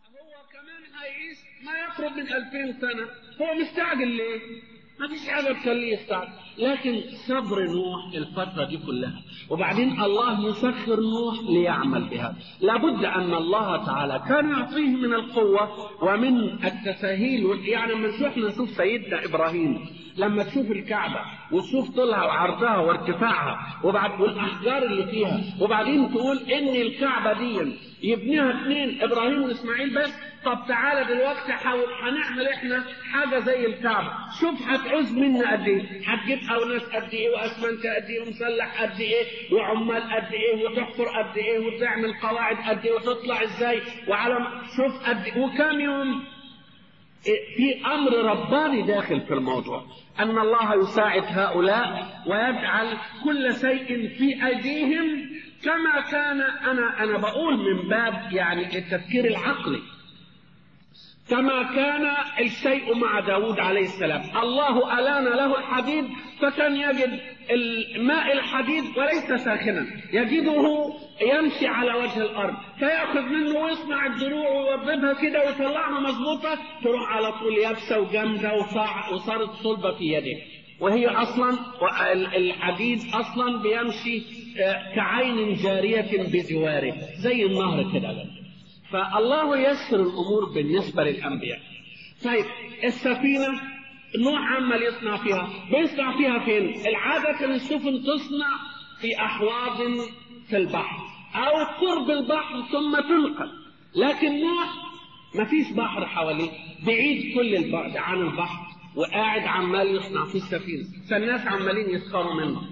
هو كمان هيعيش ما يقرب من 2000 سنة هو مستعجل ليه؟ ما فيش حاجة تخليه يستعجل لكن صبر نوح الفترة دي كلها وبعدين الله يسخر نوح ليعمل بها لابد أن الله تعالى كان يعطيه من القوة ومن التساهيل يعني لما نشوف نشوف سيدنا إبراهيم لما تشوف الكعبة وتشوف طولها وعرضها وارتفاعها وبعد والأحجار اللي فيها وبعدين تقول إن الكعبة دي يبنيها اثنين إبراهيم وإسماعيل بس طب تعالى دلوقتي حاول هنعمل احنا حاجه زي الكعبه شوف هتعوز منا قد ايه هتجيب اوناس قد ايه واسمنت قد ايه ومسلح قد ايه وعمال قد ايه وتحفر قد ايه وتعمل قواعد قد ايه وتطلع ازاي وعلى شوف قد ايه وكم يوم في امر رباني داخل في الموضوع ان الله يساعد هؤلاء ويجعل كل شيء في ايديهم كما كان انا انا بقول من باب يعني التفكير العقلي كما كان الشيء مع داود عليه السلام الله ألان له الحديد فكان يجد الماء الحديد وليس ساخنا يجده يمشي على وجه الأرض فيأخذ منه ويصنع الدروع ويوضبها كده ويطلعها مظبوطة تروح على طول يابسة وجامدة وصارت صلبة في يده وهي أصلا الحديد أصلا بيمشي كعين جارية بجواره زي النهر كده فالله يسر الامور بالنسبه للانبياء. طيب السفينه نوح عمال يصنع فيها، بيصنع فيها فين؟ العاده كان السفن تصنع في احواض في البحر او قرب البحر ثم تنقل، لكن نوح ما فيش بحر حواليه، بعيد كل البعد عن البحر وقاعد عمال يصنع في السفينه، فالناس عمالين يسخروا منه.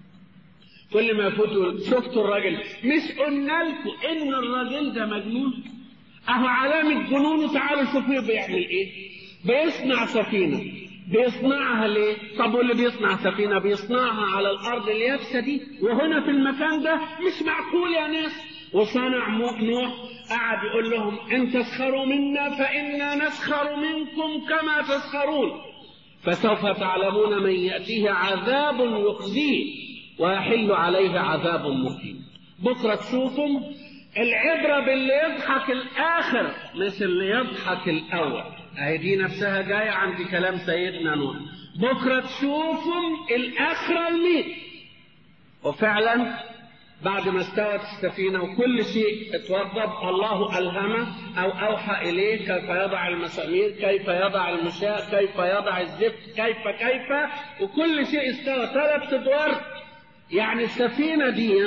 كل ما يفوتوا شفتوا الراجل مش قلنا لكم ان الراجل ده مجنون اهو علامة جنونه تعالوا شوفوا بيعمل ايه بيصنع سفينة بيصنعها ليه طب واللي بيصنع سفينة بيصنعها على الارض اليابسة دي وهنا في المكان ده مش معقول يا ناس وصنع نوح قعد يقول لهم ان تسخروا منا فانا نسخر منكم كما تسخرون فسوف تعلمون من ياتيه عذاب يخزيه ويحل عليه عذاب مقيم بكرة تشوفهم العبرة باللي يضحك الآخر مش اللي يضحك الأول أهي دي نفسها جاية عند كلام سيدنا نوح بكرة تشوفهم الآخرة الميت وفعلا بعد ما استوت السفينة وكل شيء اتوضب الله ألهمه أو أوحى إليه كيف يضع المسامير كيف يضع المشاة كيف يضع الزفت كيف كيف وكل شيء استوى ثلاث أدوار يعني السفينة دي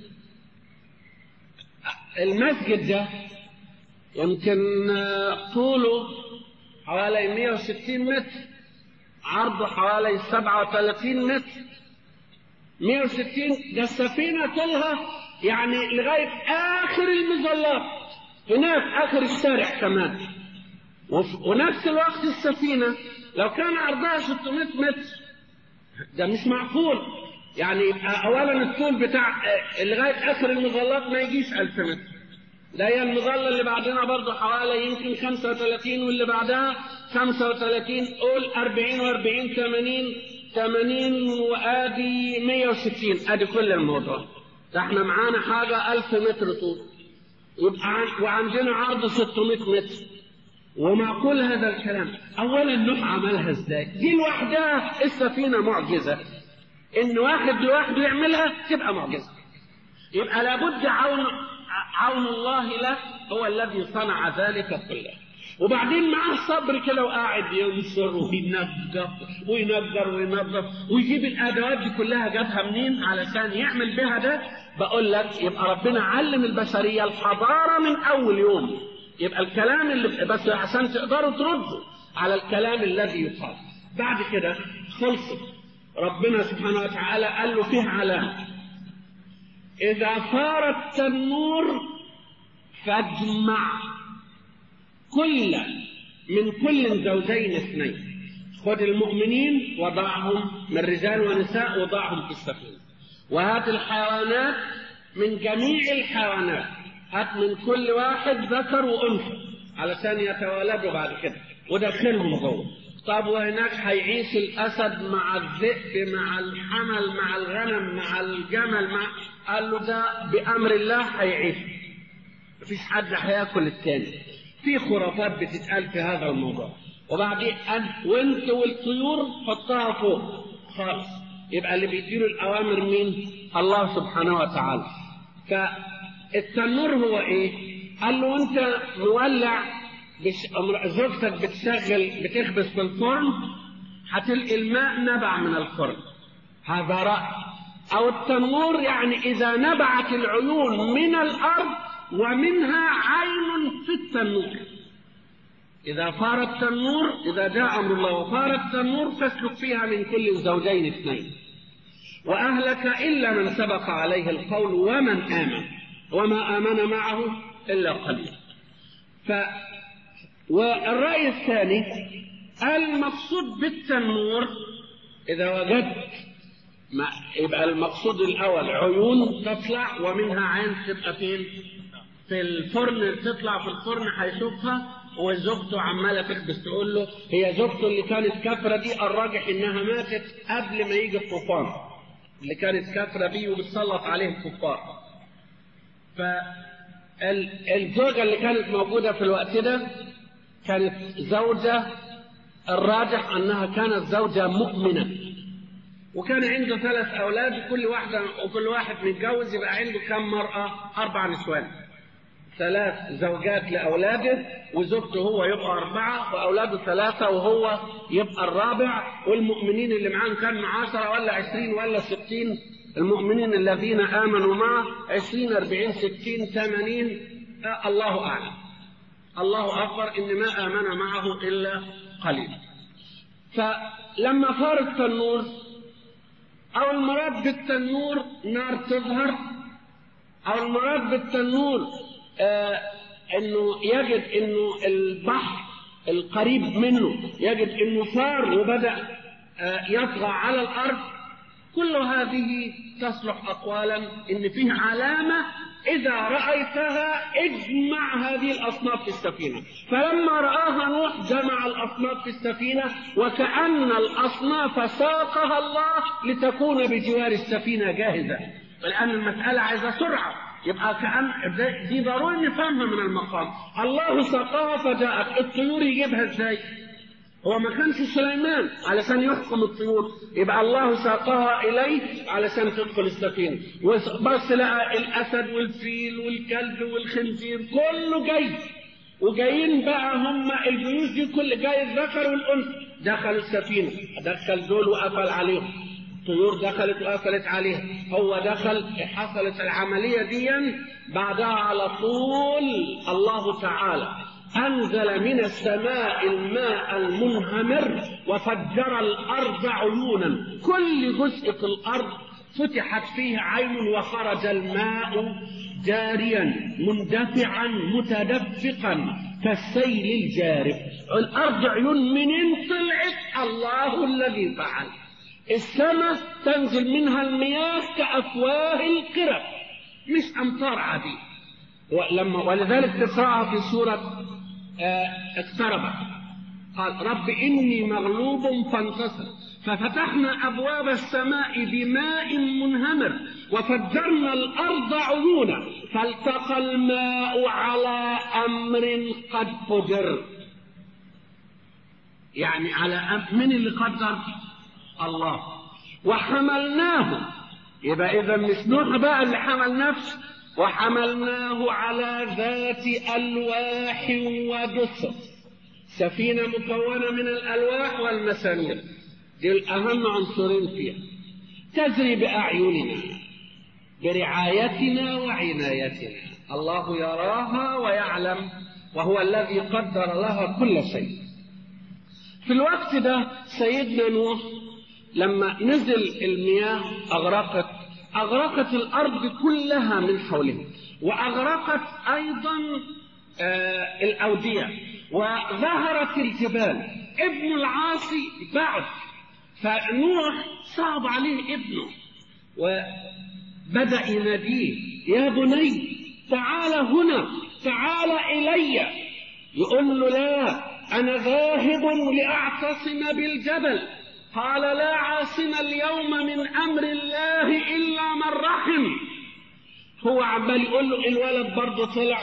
المسجد ده يمكن طوله حوالي 160 متر عرضه حوالي 37 متر 160 ده السفينة طولها يعني لغاية آخر المظلات هناك آخر الشارع كمان ونفس الوقت السفينة لو كان عرضها 600 متر ده مش معقول يعني يبقى اولا الطول بتاع لغايه اخر المظلات ما يجيش 1000 متر ده هي المظله اللي بعدنا برضه حوالي يمكن 35 واللي بعدها 35 قول 40 و40 80 80 وادي 160 ادي كل الموضوع ده احنا معانا حاجه 1000 متر طول يبقى وعندنا عرض 600 متر ومعقول هذا الكلام اولا نوح عملها ازاي دي لوحدها السفينه معجزه ان واحد لوحده يعملها تبقى معجزه يبقى لابد عون عون الله له هو الذي صنع ذلك كله وبعدين معاه صبر كده وقاعد ينشر وينظف وينجر وينظف ويجيب الادوات دي كلها جابها منين علشان يعمل بها ده بقول لك يبقى ربنا علم البشريه الحضاره من اول يوم يبقى الكلام اللي بس عشان تقدروا تردوا على الكلام الذي يقال بعد كده خلصت ربنا سبحانه وتعالى قال له فيه علامة إذا صار التنور فاجمع كل من كل زوجين اثنين خذ المؤمنين وضعهم من رجال ونساء وضعهم في السفينة وهات الحيوانات من جميع الحيوانات هات من كل واحد ذكر وأنثى علشان يتولدوا بعد كده ودخلهم جوه طب وهناك هيعيش الاسد مع الذئب مع الحمل مع الغنم مع الجمل مع قال له ده بامر الله هيعيش مفيش حد هياكل التاني في خرافات بتتقال في هذا الموضوع وبعدين أن وانت والطيور حطها فوق خالص يبقى اللي بيديله الأوامر مين؟ الله سبحانه وتعالى فالتنور هو ايه؟ قال له انت مولع بش... زوجتك بتشغل بتخبز في الفرن هتلقي الماء نبع من الفرن هذا رأي أو التنور يعني إذا نبعت العيون من الأرض ومنها عين في التنور إذا فار التنور إذا جاء أمر الله وفار التنور فاسلك فيها من كل زوجين اثنين وأهلك إلا من سبق عليه القول ومن آمن وما آمن معه إلا قليل ف والرأي الثاني المقصود بالتنور إذا وجدت ما يبقى المقصود الأول عيون تطلع ومنها عين تبقى فين؟ في الفرن تطلع في الفرن هيشوفها وزوجته عمالة تكبس تقول له هي زوجته اللي كانت كافرة دي الراجح إنها ماتت قبل ما يجي الطوفان اللي كانت كافرة بيه وبتسلط عليه الكفار فالزوجة اللي كانت موجودة في الوقت ده كانت زوجة الراجح أنها كانت زوجة مؤمنة وكان عنده ثلاث أولاد وكل واحدة وكل واحد متجوز يبقى عنده كم مرأة؟ أربع نسوان. ثلاث زوجات لأولاده وزوجته هو يبقى أربعة وأولاده ثلاثة وهو يبقى الرابع والمؤمنين اللي معاه كانوا عشرة ولا عشرين ولا ستين المؤمنين الذين آمنوا معه عشرين أربعين ستين ثمانين آه الله أعلم الله أكبر إن ما آمن معه إلا قليل فلما فار التنور أو المراد بالتنور نار تظهر أو المراد بالتنور آه انه يجد انه البحر القريب منه يجد انه صار وبدا آه يطغى على الارض كل هذه تصلح اقوالا ان فيه علامه اذا رايتها اجمع هذه الاصناف في السفينه فلما راها نوح جمع الاصناف في السفينه وكان الاصناف ساقها الله لتكون بجوار السفينه جاهزه لان المساله عايزه سرعه يبقى كأن دي ضروري نفهمها من المقام الله سقاها فجاءت الطيور يجيبها ازاي هو ما كانش سليمان علشان يحكم الطيور يبقى الله ساقها اليه علشان تدخل السفينه بس لقى الاسد والفيل والكلب والخنزير كله جاي وجايين بقى هم الجيوش دي كل جاي الذكر والانثى دخلوا السفينه دخل دول وقفل عليهم الطيور دخلت وقفلت عليها هو دخل حصلت العملية دي بعدها على طول الله تعالى أنزل من السماء الماء المنهمر وفجر الأرض عيونا كل جزء في الأرض فتحت فيه عين وخرج الماء جاريا مندفعا متدفقا كالسيل الجارف الأرض عيون منين طلعت الله الذي فعل السماء تنزل منها المياه كأفواه القرب مش أمطار عادية ولما ولذلك تقرأها في سورة اقتربت قال رب إني مغلوب فانتصر ففتحنا أبواب السماء بماء منهمر وفجرنا الأرض عيونا فالتقى الماء على أمر قد فجر يعني على أم من اللي قدر الله وحملناه يبقى إذا مش نوح بقى اللي حمل نفسه وحملناه على ذات ألواح ودسر سفينة مكونة من الألواح والمسامير دي الأهم عنصرين فيها تجري بأعيننا برعايتنا وعنايتنا الله يراها ويعلم وهو الذي قدر لها كل شيء في الوقت ده سيدنا نوح لما نزل المياه أغرقت أغرقت الأرض كلها من حوله وأغرقت أيضا آه الأودية وظهرت الجبال ابن العاصي بعد فنوح صعب عليه ابنه وبدأ يناديه يا بني تعال هنا تعال إلي يقول له لا أنا ذاهب لأعتصم بالجبل قال لا عاصم اليوم من أمر الله إلا من رحم هو عمال يقول له الولد برضه طلع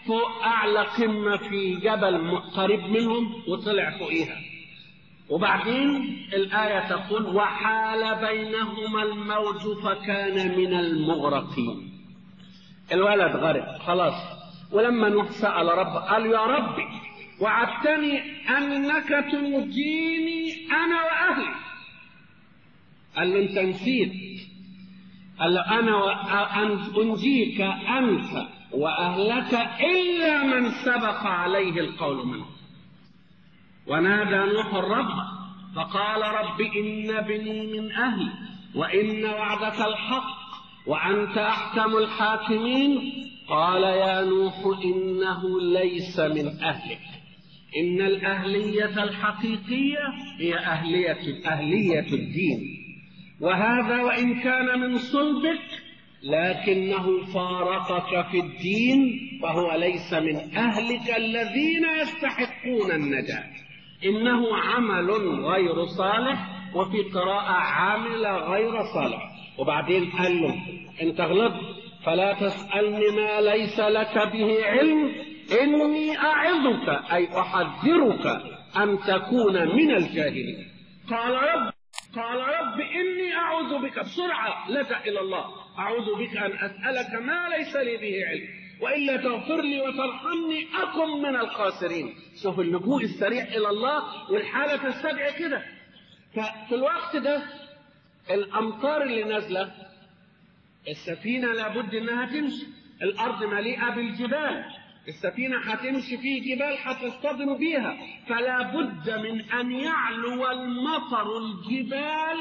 فوق أعلى قمة في جبل قريب منهم وطلع فوقيها وبعدين الآية تقول وحال بينهما الموج فكان من المغرقين الولد غرق خلاص ولما نوح سأل رب قال يا ربي وعدتني أنك تنجيني أنا وأهلي قال له أنت نسيت قال له أنا أنجيك أنت وأهلك إلا من سبق عليه القول منه ونادى نوح الرب فقال رب إن بني من أهلي وإن وعدك الحق وأنت أحكم الحاكمين قال يا نوح إنه ليس من أهلك إن الأهلية الحقيقية هي أهلية أهلية الدين وهذا وإن كان من صلبك لكنه فارقك في الدين فهو ليس من أهلك الذين يستحقون النجاة إنه عمل غير صالح وفي قراءة عامل غير صالح وبعدين قال له انت غلطت فلا تسألني ما ليس لك به علم إني أعظك أي أحذرك أن تكون من الجاهلين قال رب قال رب إني أعوذ بك بسرعة لجأ إلى الله أعوذ بك أن أسألك ما ليس لي به علم وإلا تغفر لي وترحمني أكن من الخاسرين شوف اللجوء السريع إلى الله والحالة تستدعي كده ففي الوقت ده الأمطار اللي نازلة السفينة لابد إنها تمشي الأرض مليئة بالجبال السفينة هتمشي في جبال هتصطدم بيها فلا بد من أن يعلو المطر الجبال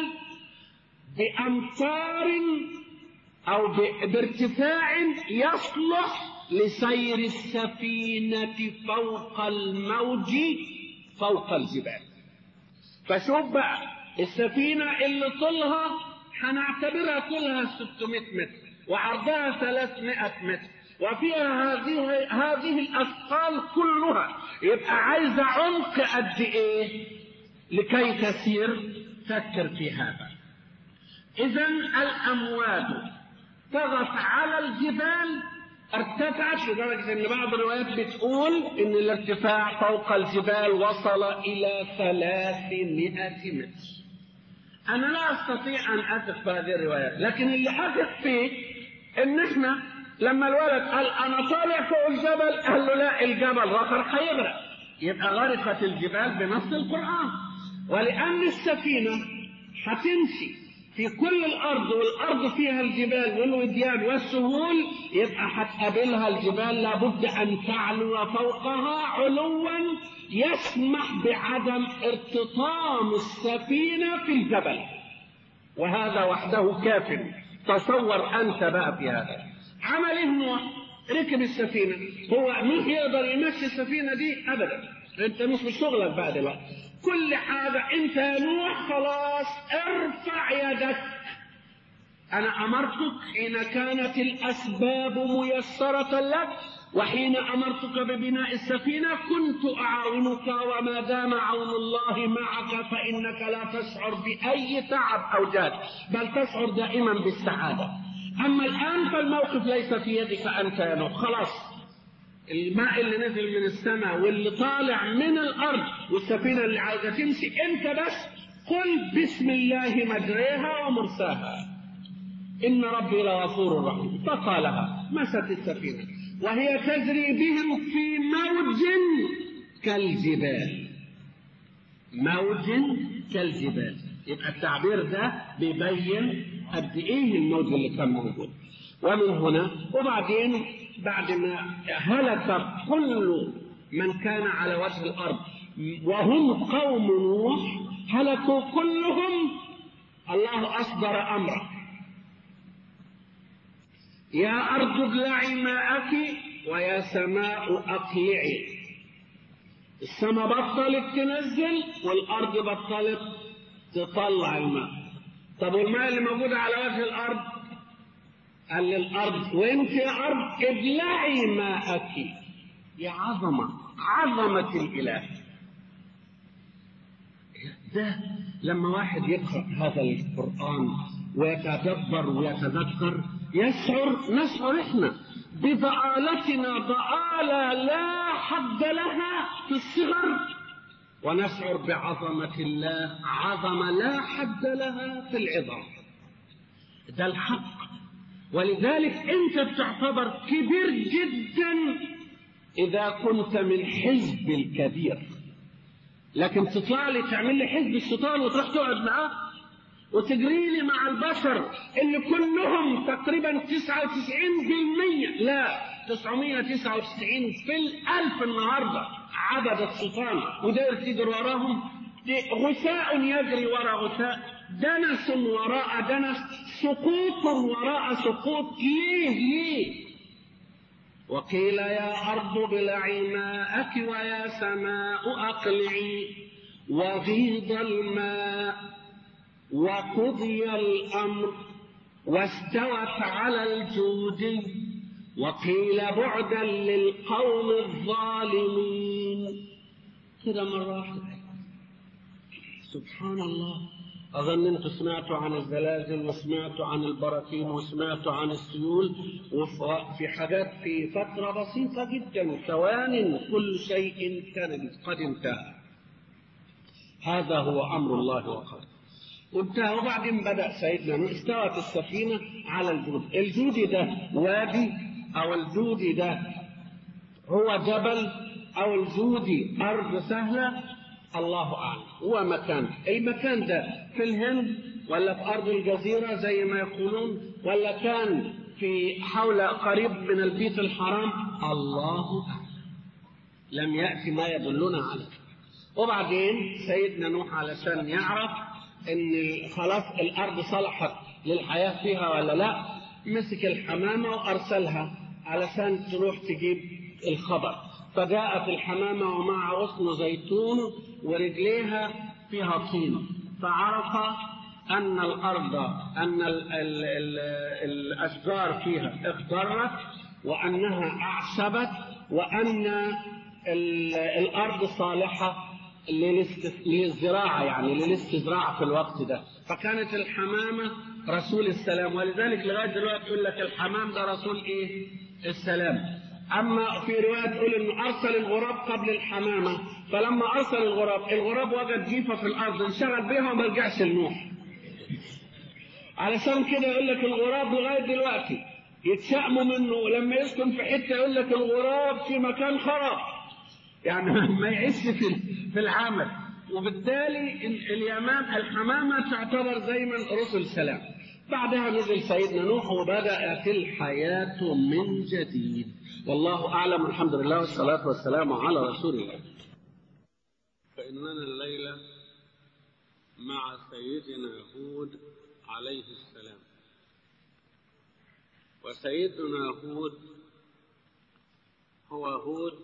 بأمطار أو بارتفاع يصلح لسير السفينة فوق الموج فوق الجبال فشوف بقى السفينة اللي طولها هنعتبرها طولها 600 متر وعرضها 300 متر وفيها هذه هذه الأثقال كلها يبقى عايزة عمق قد إيه لكي تسير فكر في هذا إذا الأمواج طغت على الجبال ارتفعت لدرجة أن بعض الروايات بتقول أن الارتفاع فوق الجبال وصل إلى ثلاثمائة متر أنا لا أستطيع أن أثق في هذه الروايات لكن اللي أثق فيه أن إحنا لما الولد قال أنا طالع فوق الجبل قال له لا الجبل رخر هيغرق يبقى غرقت الجبال بنص القرآن ولأن السفينة هتمشي في كل الأرض والأرض فيها الجبال والوديان والسهول يبقى هتقابلها الجبال لابد أن تعلو فوقها علوا يسمح بعدم ارتطام السفينة في الجبل وهذا وحده كاف تصور أنت بقى في هذا عمل إيه نوح ركب السفينة هو مين يقدر يمشي السفينة دي أبدا أنت مش في شغلك بقى دلوقتي كل حاجة أنت يا نوح خلاص ارفع يدك أنا أمرتك حين كانت الأسباب ميسرة لك وحين أمرتك ببناء السفينة كنت أعاونك وما دام عون الله معك فإنك لا تشعر بأي تعب أو جاد بل تشعر دائما بالسعادة أما الآن فالموقف ليس في يدك أنت يا نوح خلاص الماء اللي نزل من السماء واللي طالع من الارض والسفينه اللي عايزه تمشي انت بس قل بسم الله مجريها ومرساها ان ربي لغفور رحيم فقالها مست السفينه وهي تجري بهم في موج كالجبال موج كالجبال يبقى التعبير ده بيبين قد ايه الموج اللي كان موجود ومن هنا وبعدين بعد ما هلك كل من كان على وجه الارض وهم قوم نوح هلكوا كلهم الله اصدر امره يا ارض ابلعي ماءك ويا سماء اقلعي السماء بطلت تنزل والارض بطلت تطلع الماء طب والماء اللي موجود على وجه الارض قال للأرض وانت يا أرض ابلعي ماءك يا عظمة عظمة الإله ده لما واحد يقرأ هذا القرآن ويتدبر ويتذكر يشعر نشعر احنا بضآلتنا ضآلة لا حد لها في الصغر ونشعر بعظمة الله عظمة لا حد لها في العظام ده الحق ولذلك انت بتعتبر كبير جدا اذا كنت من حزب الكبير لكن تطلع لي تعمل لي حزب الشيطان وتروح تقعد معاه وتجري لي مع البشر اللي كلهم تقريبا 99% لا 999 في الألف النهارده عبد الشيطان وداير تجري وراهم غثاء يجري وراء غثاء دنس وراء دنس سقوط وراء سقوط ليه ليه وقيل يا أرض ابلعي ماءك ويا سماء أقلعي وغيض الماء وقضي الأمر واستوت على الجود وقيل بعدا للقوم الظالمين كده مرة واحدة سبحان الله أظن أنتم سمعتوا عن الزلازل وسمعتوا عن البراكين وسمعتوا عن السيول وفي حاجات في فترة بسيطة جدا ثوان كل شيء كان قد انتهى هذا هو أمر الله وقدره وانتهى وبعدين بدأ سيدنا نوح استوت السفينة على الجود الجود ده وادي أو الجود ده هو جبل أو الجود أرض سهلة الله أعلم هو مكان المكان ده في الهند ولا في أرض الجزيرة زي ما يقولون ولا كان في حول قريب من البيت الحرام الله أعلم لم يأتي ما يدلنا عليه وبعدين سيدنا نوح علشان يعرف ان خلاص الارض صلحت للحياه فيها ولا لا مسك الحمامه وارسلها علشان تروح تجيب الخبر فجاءت الحمامه ومع غصن زيتون ورجليها فيها طين فعرف ان الارض ان ال ال ال الاشجار فيها اخضرت وانها اعشبت وان الارض صالحه للزراعة يعني للاستزراع في الوقت ده فكانت الحمامة رسول السلام ولذلك لغاية دلوقتي يقول لك الحمام ده رسول ايه السلام اما في رواية تقول انه ارسل الغراب قبل الحمامة فلما ارسل الغراب الغراب وجد جيفة في الارض انشغل بها وما رجعش لنوح علشان كده يقول لك الغراب لغاية دلوقتي يتشائموا منه لما يسكن في حتة يقول لك الغراب في مكان خراب يعني ما يعيش في في العمل وبالتالي اليمام الحمامة تعتبر دايما رسل سلام بعدها نزل سيدنا نوح وبدأت الحياة من جديد والله أعلم الحمد لله والصلاة والسلام على رسول الله فإننا الليلة مع سيدنا هود عليه السلام وسيدنا هود هو هود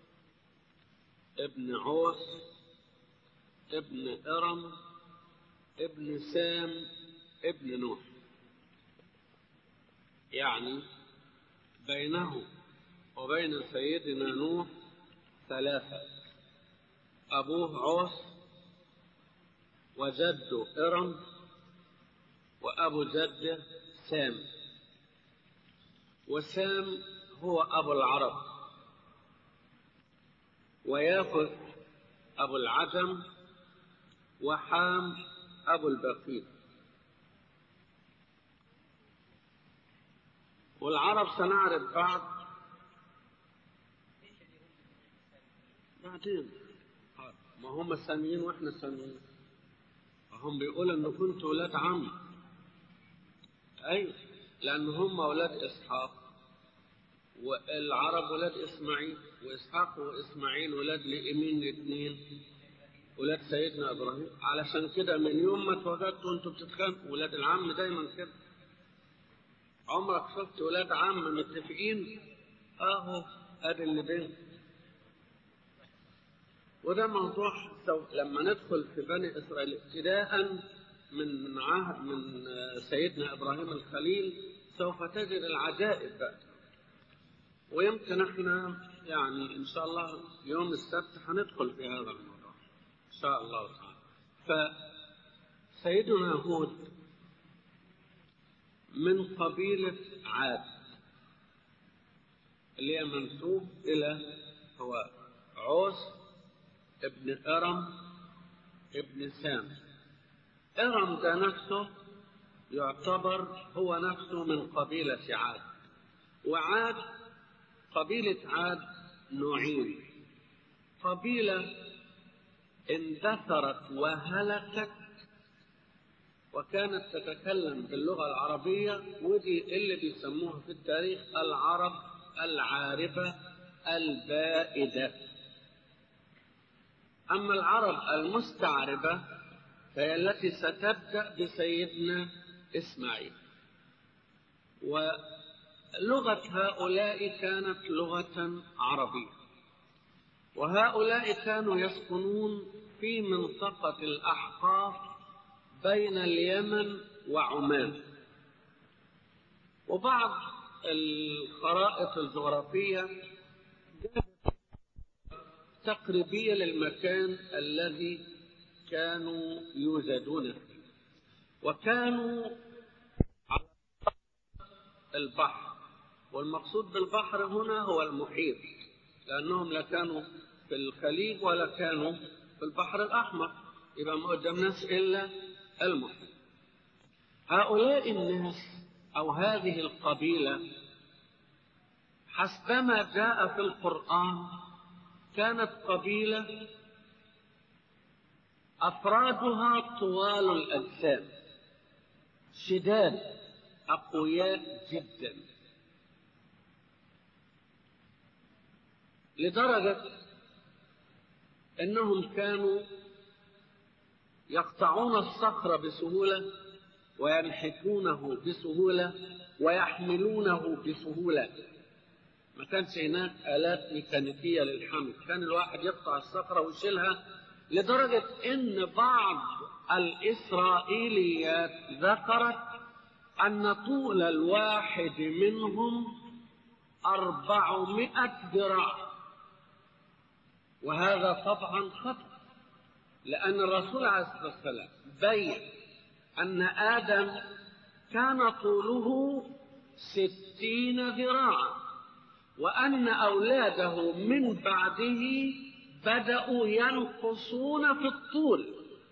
ابن عوس ابن إرم ابن سام ابن نوح يعني بينه وبين سيدنا نوح ثلاثة أبوه عوس وجده إرم وأبو جده سام وسام هو أبو العرب وياخذ أبو العجم وحام أبو البقيع والعرب سنعرف بعض بعدين ما هم ساميين واحنا ساميين هم بيقولوا ان كنتوا ولاد عم ايوه لان هم اولاد اسحاق والعرب ولاد اسماعيل واسحاق واسماعيل ولاد لإيمين الاثنين ولاد سيدنا ابراهيم علشان كده من يوم ما اتوجدتوا انتوا بتتخانقوا ولاد العم دايما كده عمرك شفت ولاد عم متفقين اهو ادي اللي بينهم وده موضوع لما ندخل في بني اسرائيل ابتداء من عهد من سيدنا ابراهيم الخليل سوف تجد العجائب بقى ويمكن احنا يعني ان شاء الله يوم السبت هندخل في هذا الموضوع ان شاء الله تعالى فسيدنا هود من قبيلة عاد اللي هي منسوب إلى هو عوس ابن إرم ابن سام إرم ده نفسه يعتبر هو نفسه من قبيلة عاد وعاد قبيلة عاد نوعين قبيلة اندثرت وهلكت وكانت تتكلم باللغة العربية ودي اللي بيسموها في التاريخ العرب العاربة البائدة أما العرب المستعربة فهي التي ستبدأ بسيدنا إسماعيل ولغة هؤلاء كانت لغة عربية وهؤلاء كانوا يسكنون في منطقة الأحقاف بين اليمن وعمان وبعض الخرائط الجغرافية تقريبية للمكان الذي كانوا يوجدون فيه وكانوا على البحر والمقصود بالبحر هنا هو المحيط لأنهم لا كانوا في الخليج ولا كانوا في البحر الأحمر يبقى ما قدامناش إلا المحيط هؤلاء الناس أو هذه القبيلة حسبما جاء في القرآن كانت قبيلة أفرادها طوال الأجسام شداد أقوياء جدا لدرجة أنهم كانوا يقطعون الصخر بسهولة وينحتونه بسهولة ويحملونه بسهولة ما كانش هناك آلات ميكانيكية للحمل كان الواحد يقطع الصخرة ويشيلها لدرجة أن بعض الإسرائيليات ذكرت أن طول الواحد منهم أربعمائة ذراع وهذا طبعا خطأ لأن الرسول عليه الصلاة والسلام بين أن آدم كان طوله ستين ذراعا وأن أولاده من بعده بدأوا ينقصون في الطول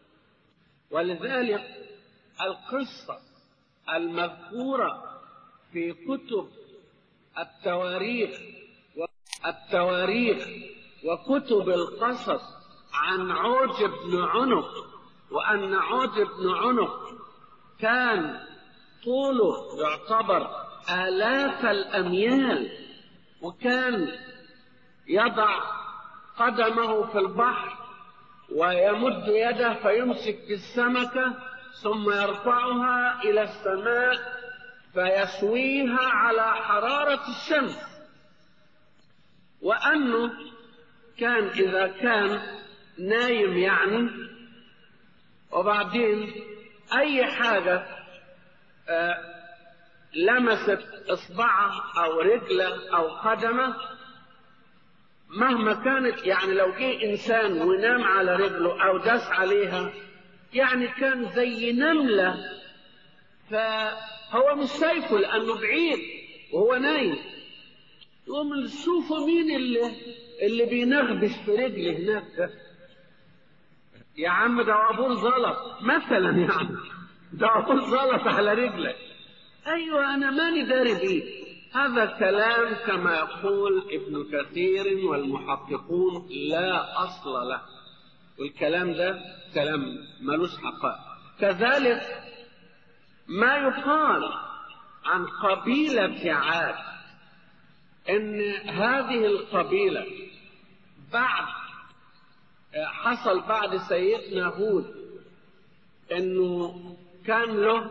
ولذلك القصة المذكورة في كتب التواريخ التواريخ وكتب القصص عن عوج بن عنق وأن عوج بن عنق كان طوله يعتبر آلاف الأميال وكان يضع قدمه في البحر ويمد يده فيمسك في السمكة ثم يرفعها إلى السماء فيسويها على حرارة الشمس وأنه كان إذا كان نايم يعني وبعدين أي حاجة آه لمست إصبعه أو رجله أو قدمه مهما كانت يعني لو جه إنسان ونام على رجله أو داس عليها يعني كان زي نملة فهو مش شايفه لأنه بعيد وهو نايم يقوم شوفوا مين اللي اللي بينغبش في رجلي هناك ده يا عم ده عبور زلط مثلا يعني ده عبور زلط على رجلك ايوه انا ماني داري بيه هذا كلام كما يقول ابن كثير والمحققون لا اصل له والكلام ده كلام ملوش حقائق كذلك ما يقال عن قبيلة عاد ان هذه القبيلة بعد حصل بعد سيدنا هود انه كان له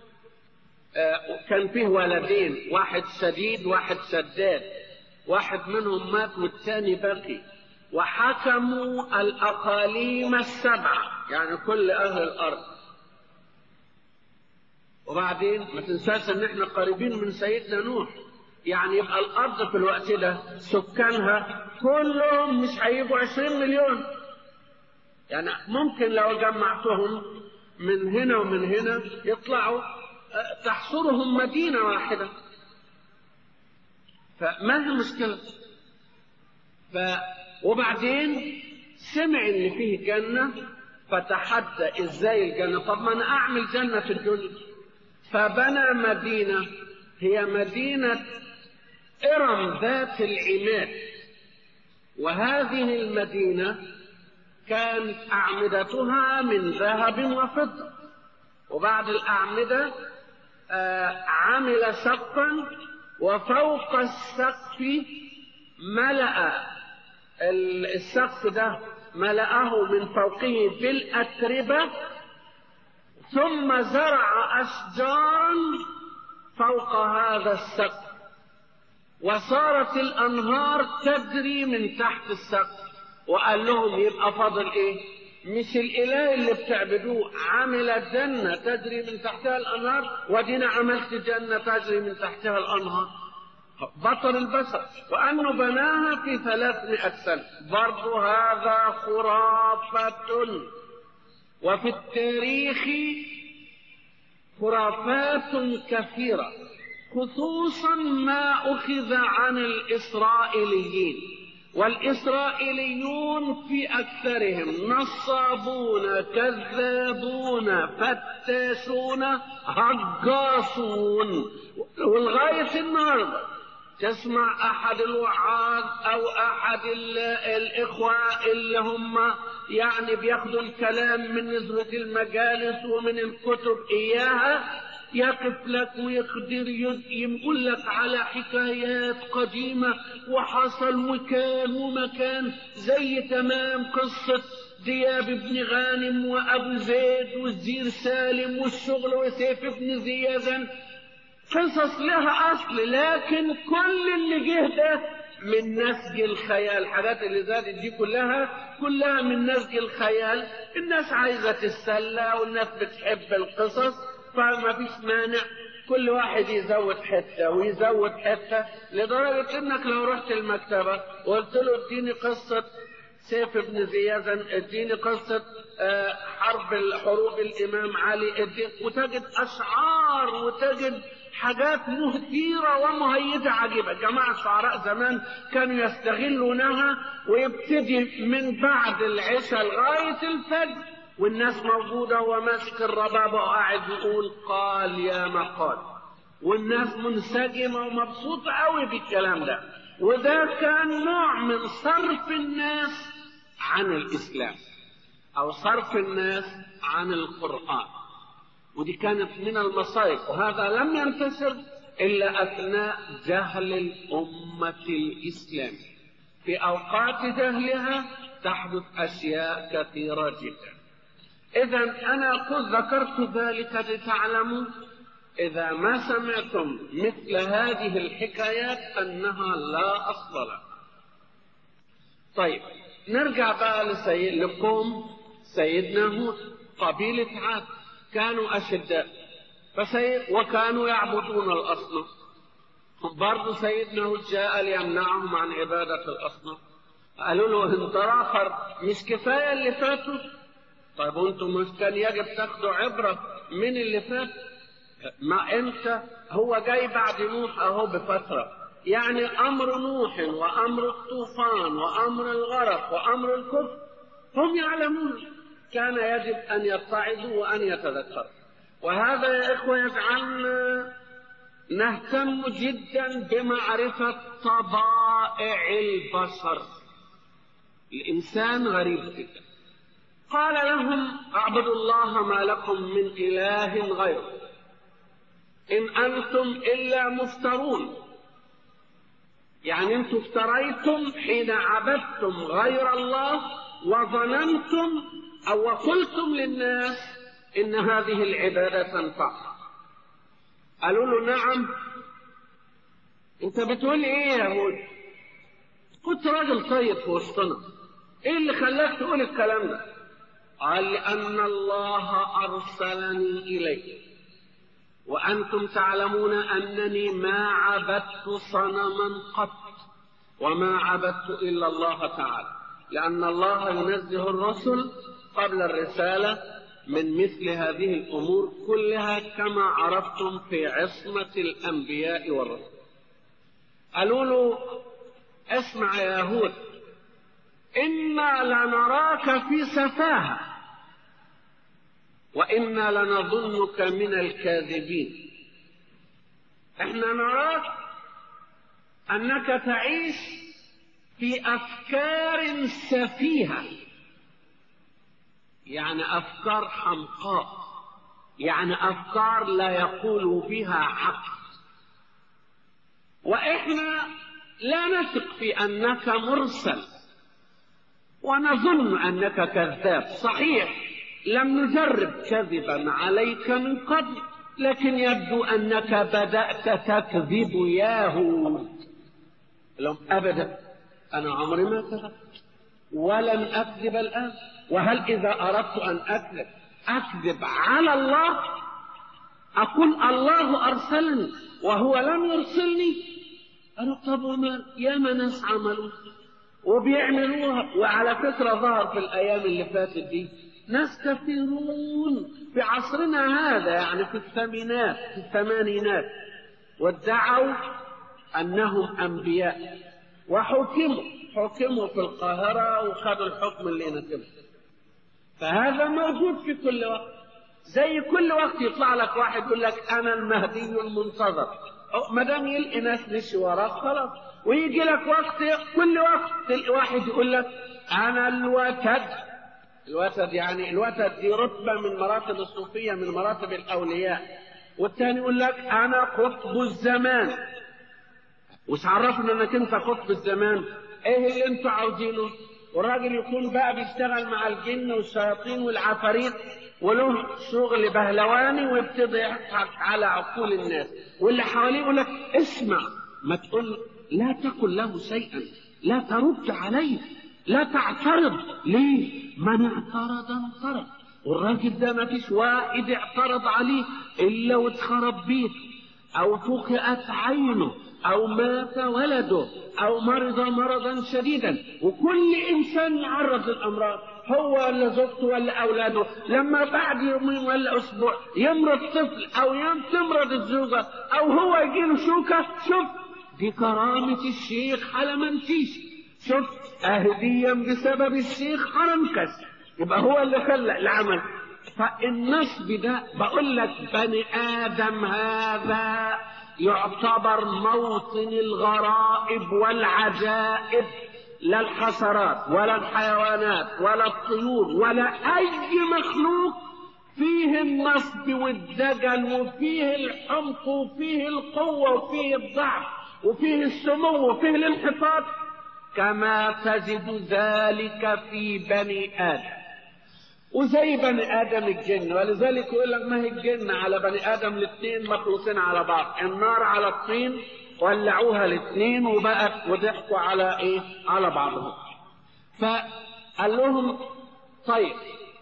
كان فيه ولدين واحد شديد واحد شداد واحد منهم مات والثاني بقي وحكموا الأقاليم السبعة يعني كل أهل الأرض وبعدين ما تنساش ان احنا قريبين من سيدنا نوح يعني يبقى الارض في الوقت ده سكانها كلهم مش هيبقوا 20 مليون يعني ممكن لو جمعتهم من هنا ومن هنا يطلعوا تحصرهم مدينة واحدة فما هي مشكلة ف... وبعدين سمع ان فيه جنة فتحدى ازاي الجنة طب ما انا اعمل جنة في الدنيا فبنى مدينة هي مدينة ارم ذات العماد وهذه المدينة كانت أعمدتها من ذهب وفضة وبعد الأعمدة آه عمل سقفا وفوق السقف ملأ السقف ده ملأه من فوقه بالأتربة ثم زرع أشجارا فوق هذا السقف وصارت الأنهار تجري من تحت السقف وقال لهم يبقى فاضل إيه؟ مش الإله اللي بتعبدوه عمل جنة تجري من تحتها الأنهار ودينا عملت جنة تجري من تحتها الأنهار بطل البشر وأنه بناها في ثلاثمائة سنة برضو هذا خرافة وفي التاريخ خرافات كثيرة خصوصا ما أخذ عن الإسرائيليين والإسرائيليون في أكثرهم نصابون كذابون فتاشون هجاصون ولغاية النهارده تسمع أحد الوعاظ أو أحد الإخوة اللي هم يعني بياخدوا الكلام من نسبة المجالس ومن الكتب إياها يقف لك ويقدر يقول لك على حكايات قديمة وحصل وكان ومكان زي تمام قصة دياب بن غانم وأبو زيد والزير سالم والشغل وسيف بن زياد قصص لها أصل لكن كل اللي جه ده من نسج الخيال الحاجات اللي زادت دي كلها كلها من نسج الخيال الناس عايزة تتسلى والناس بتحب القصص فما فيش مانع كل واحد يزود حتة ويزود حتة لدرجة انك لو رحت المكتبة وقلت له اديني قصة سيف بن زياد اديني قصة حرب حروب الامام علي وتجد اشعار وتجد حاجات مثيرة ومهيجة عجيبة جماعة الشعراء زمان كانوا يستغلونها ويبتدي من بعد العشاء لغاية الفجر والناس موجودة وماسك الربابة وقاعد يقول قال يا مقال والناس منسجمة ومبسوطة قوي بالكلام ده وده كان نوع من صرف الناس عن الإسلام أو صرف الناس عن القرآن ودي كانت من المصائب وهذا لم ينتشر إلا أثناء جهل الأمة الإسلامية في أوقات جهلها تحدث أشياء كثيرة جدا إذا أنا قد ذكرت ذلك لتعلموا إذا ما سمعتم مثل هذه الحكايات أنها لا أصل لها طيب نرجع بقى لسيد لقوم سيدنا هود قبيلة عاد كانوا أشداء فسيد وكانوا يعبدون الأصنام برضه سيدنا هود جاء ليمنعهم عن عبادة الأصنام قالوا له انت آخر مش كفاية اللي فاتوا طيب وانتم مش كان يجب تاخدوا عبرة من اللي فات ما انت هو جاي بعد نوح اهو بفترة يعني امر نوح وامر الطوفان وامر الغرق وامر الكفر هم يعلمون كان يجب ان يتعظوا وان يتذكروا وهذا يا اخوه يجعلنا نهتم جدا بمعرفه طبائع البشر الانسان غريب جدا قال لهم اعبدوا الله ما لكم من اله غيره ان انتم الا مفترون يعني انتم افتريتم حين عبدتم غير الله وظننتم او وقلتم للناس ان هذه العباده تنفع قالوا له نعم انت بتقول ايه يا هود كنت راجل طيب في وسطنا ايه اللي خلاك تقول الكلام ده قال لان الله ارسلني اليك وأنتم تعلمون أنني ما عبدت صنما قط وما عبدت إلا الله تعالى لأن الله ينزه الرسل قبل الرسالة من مثل هذه الأمور كلها كما عرفتم في عصمة الأنبياء والرسل قالوا له اسمع يا يهود إنا لنراك في سفاهة وإنا لنظنك من الكاذبين احنا نراك أنك تعيش في أفكار سفيهة يعني أفكار حمقاء يعني أفكار لا يقول بها حق وإحنا لا نثق في أنك مرسل ونظن أنك كذاب صحيح لم نجرب كذبا عليك من قبل لكن يبدو أنك بدأت تكذب ياهود لهم أبدا أنا عمري ما كذبت ولن أكذب الآن وهل إذا أردت أن أكذب أكذب على الله أقول الله أرسلني وهو لم يرسلني أنا طب وما يا ما ناس عملوا وبيعملوها وعلى فكرة ظهر في الأيام اللي فاتت دي ناس كثيرون في عصرنا هذا يعني في الثمانينات في الثمانينات وادعوا أنهم أنبياء وحكموا حكموا في القاهرة وخذوا الحكم اللي يناسبهم فهذا موجود في كل وقت زي كل وقت يطلع لك واحد يقول لك أنا المهدي المنتظر ما دام يلقي ناس مشي وراك خلاص ويجي لك وقت كل وقت تلقي واحد يقول لك أنا الوتد الوتد يعني الوتد دي رتبة من مراتب الصوفية من مراتب الأولياء والتاني يقول لك أنا قطب الزمان وش عرفنا انك انت قطب الزمان ايه اللي انتوا عاوزينه والراجل يكون بقى بيشتغل مع الجن والشياطين والعفاريت وله شغل بهلواني ويبتدي يضحك على عقول الناس واللي حواليه يقول لك اسمع ما تقول لا تقل له شيئا لا ترد عليه لا تعترض ليه من اعترض انطرد والراجل ده ما فيش واحد اعترض عليه الا واتخرب بيته او فقئت عينه او مات ولده او مرض مرضا شديدا وكل انسان يعرض للامراض هو ولا زوجته ولا اولاده لما بعد يومين ولا اسبوع يمرض طفل او يوم تمرض الزوجه او هو يجيله شوكه شوف دي كرامه الشيخ حلمنتيشي شوف اهديا بسبب الشيخ حرنكس يبقى هو اللي خلق العمل فالنصب ده بقول لك بني ادم هذا يعتبر موطن الغرائب والعجائب لا الحشرات ولا الحيوانات ولا الطيور ولا اي مخلوق فيه النصب والدجل وفيه الحمق وفيه القوه وفيه الضعف وفيه السمو وفيه الانحطاط كما تجد ذلك في بني ادم وزي بني ادم الجن ولذلك يقول لك ما هي الجن على بني ادم الاثنين مخلوصين على بعض النار على الطين ولعوها الاثنين وبقت وضحكوا على ايه على بعضهم فقال لهم طيب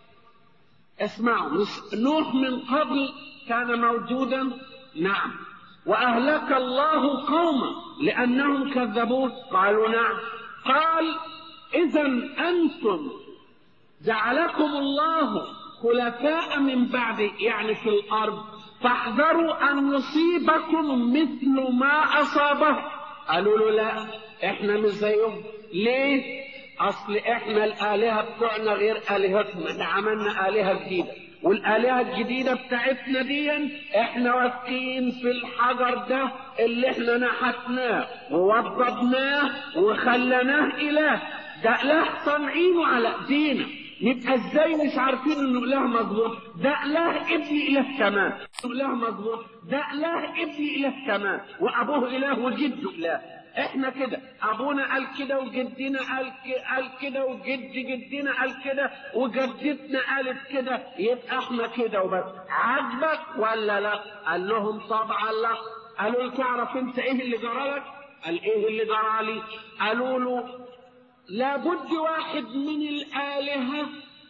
اسمعوا نوح من قبل كان موجودا نعم واهلك الله قوما لانهم كذبوه قالوا نعم قال اذا انتم جعلكم الله خلفاء من بعد يعني في الارض فاحذروا ان يصيبكم مثل ما اصابه قالوا له لا احنا مش زيهم ليه اصل احنا الالهه بتوعنا غير الهتهم احنا عملنا الهه جديده والالهه الجديده بتاعتنا دي احنا واثقين في الحجر ده اللي احنا نحتناه ووضبناه وخلناه اله ده اله صانعينه على ايدينا نبقى ازاي مش عارفين انه اله مظبوط ده اله ابن اله كمان اله مظبوط ده اله ابن اله كمان وابوه اله وجده اله احنا كده ابونا قال كده وجدنا قال قال كده وجد جدنا قال كده وجدتنا قالت كده يبقى احنا كده وبس عاجبك ولا لا قال لهم طبعا لا قالوا له تعرف انت ايه اللي جرى لك قال ايه اللي جرى لي قالوا له لابد واحد من الآلهة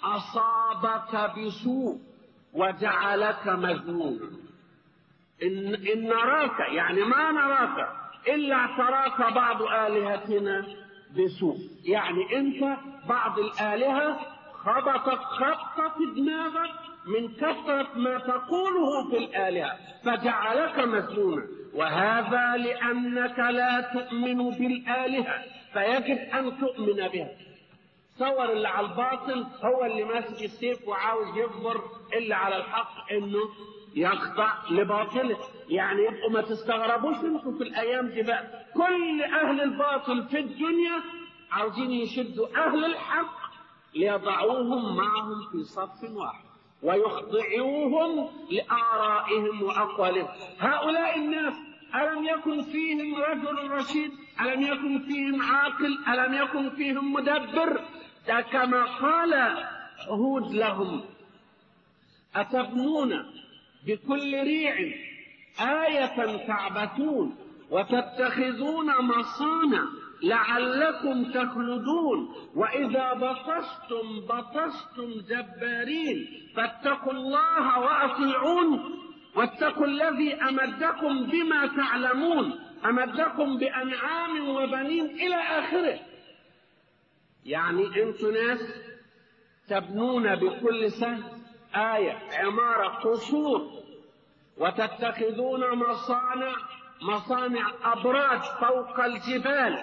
أصابك بسوء وجعلك مجنونا إن, إن نراك يعني ما نراك إلا اعتراك بعض آلهتنا بسوء يعني أنت بعض الآلهة خبطت خبطة في دماغك من كثرة ما تقوله في الآلهة فجعلك مجنونا وهذا لأنك لا تؤمن بالآلهة فيجب أن تؤمن بها تصور اللي على الباطل هو اللي ماسك السيف وعاوز يجبر اللي على الحق انه يخضع لباطله يعني يبقوا ما تستغربوش انتوا في الايام دي بقى كل اهل الباطل في الدنيا عاوزين يشدوا اهل الحق ليضعوهم معهم في صف واحد ويخضعوهم لآرائهم وأقوالهم هؤلاء الناس ألم يكن فيهم رجل رشيد ألم يكن فيهم عاقل ألم يكن فيهم مدبر ده كما قال هود لهم أتبنون بكل ريع آية تعبثون وتتخذون مصانع لعلكم تخلدون وإذا بطشتم بطشتم جبارين فاتقوا الله وأطيعون واتقوا الذي أمدكم بما تعلمون أمدكم بأنعام وبنين إلى آخره يعني أنتم ناس تبنون بكل سنة آية عمارة قصور وتتخذون مصانع مصانع أبراج فوق الجبال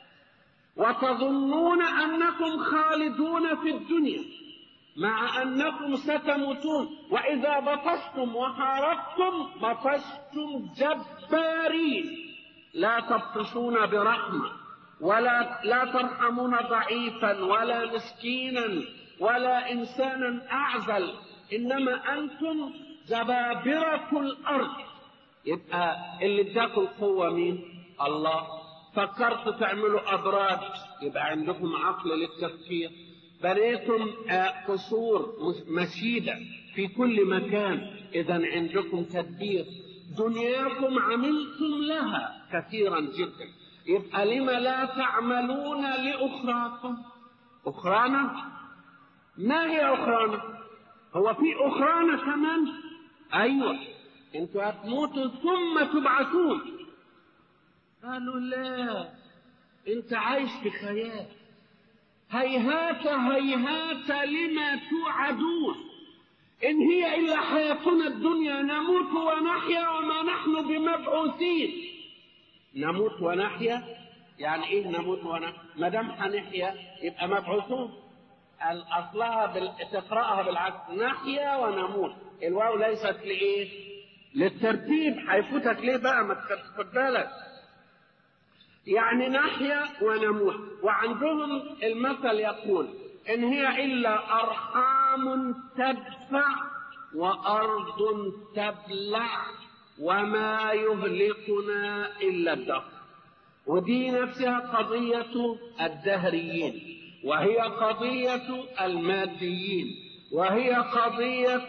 وتظنون أنكم خالدون في الدنيا مع أنكم ستموتون وإذا بطشتم وحاربتم بطشتم جبارين لا تبطشون برحمة ولا لا ترحمون ضعيفا ولا مسكينا ولا إنسانا أعزل إنما أنتم جبابرة الأرض يبقى اللي اداكم القوة مين؟ الله فكرتوا تعملوا أبراج يبقى عندكم عقل للتفكير بنيتم قصور مشيدة في كل مكان إذا عندكم تدبير دنياكم عملتم لها كثيرا جدا يبقى لم لا تعملون لأخراكم أخرانا ما هي أخرانا هو في أخرانا كمان أيوة انتوا هتموتوا ثم تبعثون قالوا لا انت عايش في خيال هيهات هيهات لما توعدون ان هي الا حياتنا الدنيا نموت ونحيا وما نحن بمبعوثين نموت ونحيا يعني ايه نموت ونحيا ما دام هنحيا يبقى مبعوثون اصلها بال... تقراها بالعكس نحيا ونموت الواو ليست لايه للترتيب هيفوتك ليه بقى ما تاخد بالك يعني نحيا ونموت وعندهم المثل يقول ان هي الا ارحام تدفع وارض تبلع وما يهلكنا الا الدهر ودي نفسها قضيه الدهريين وهي قضيه الماديين وهي قضيه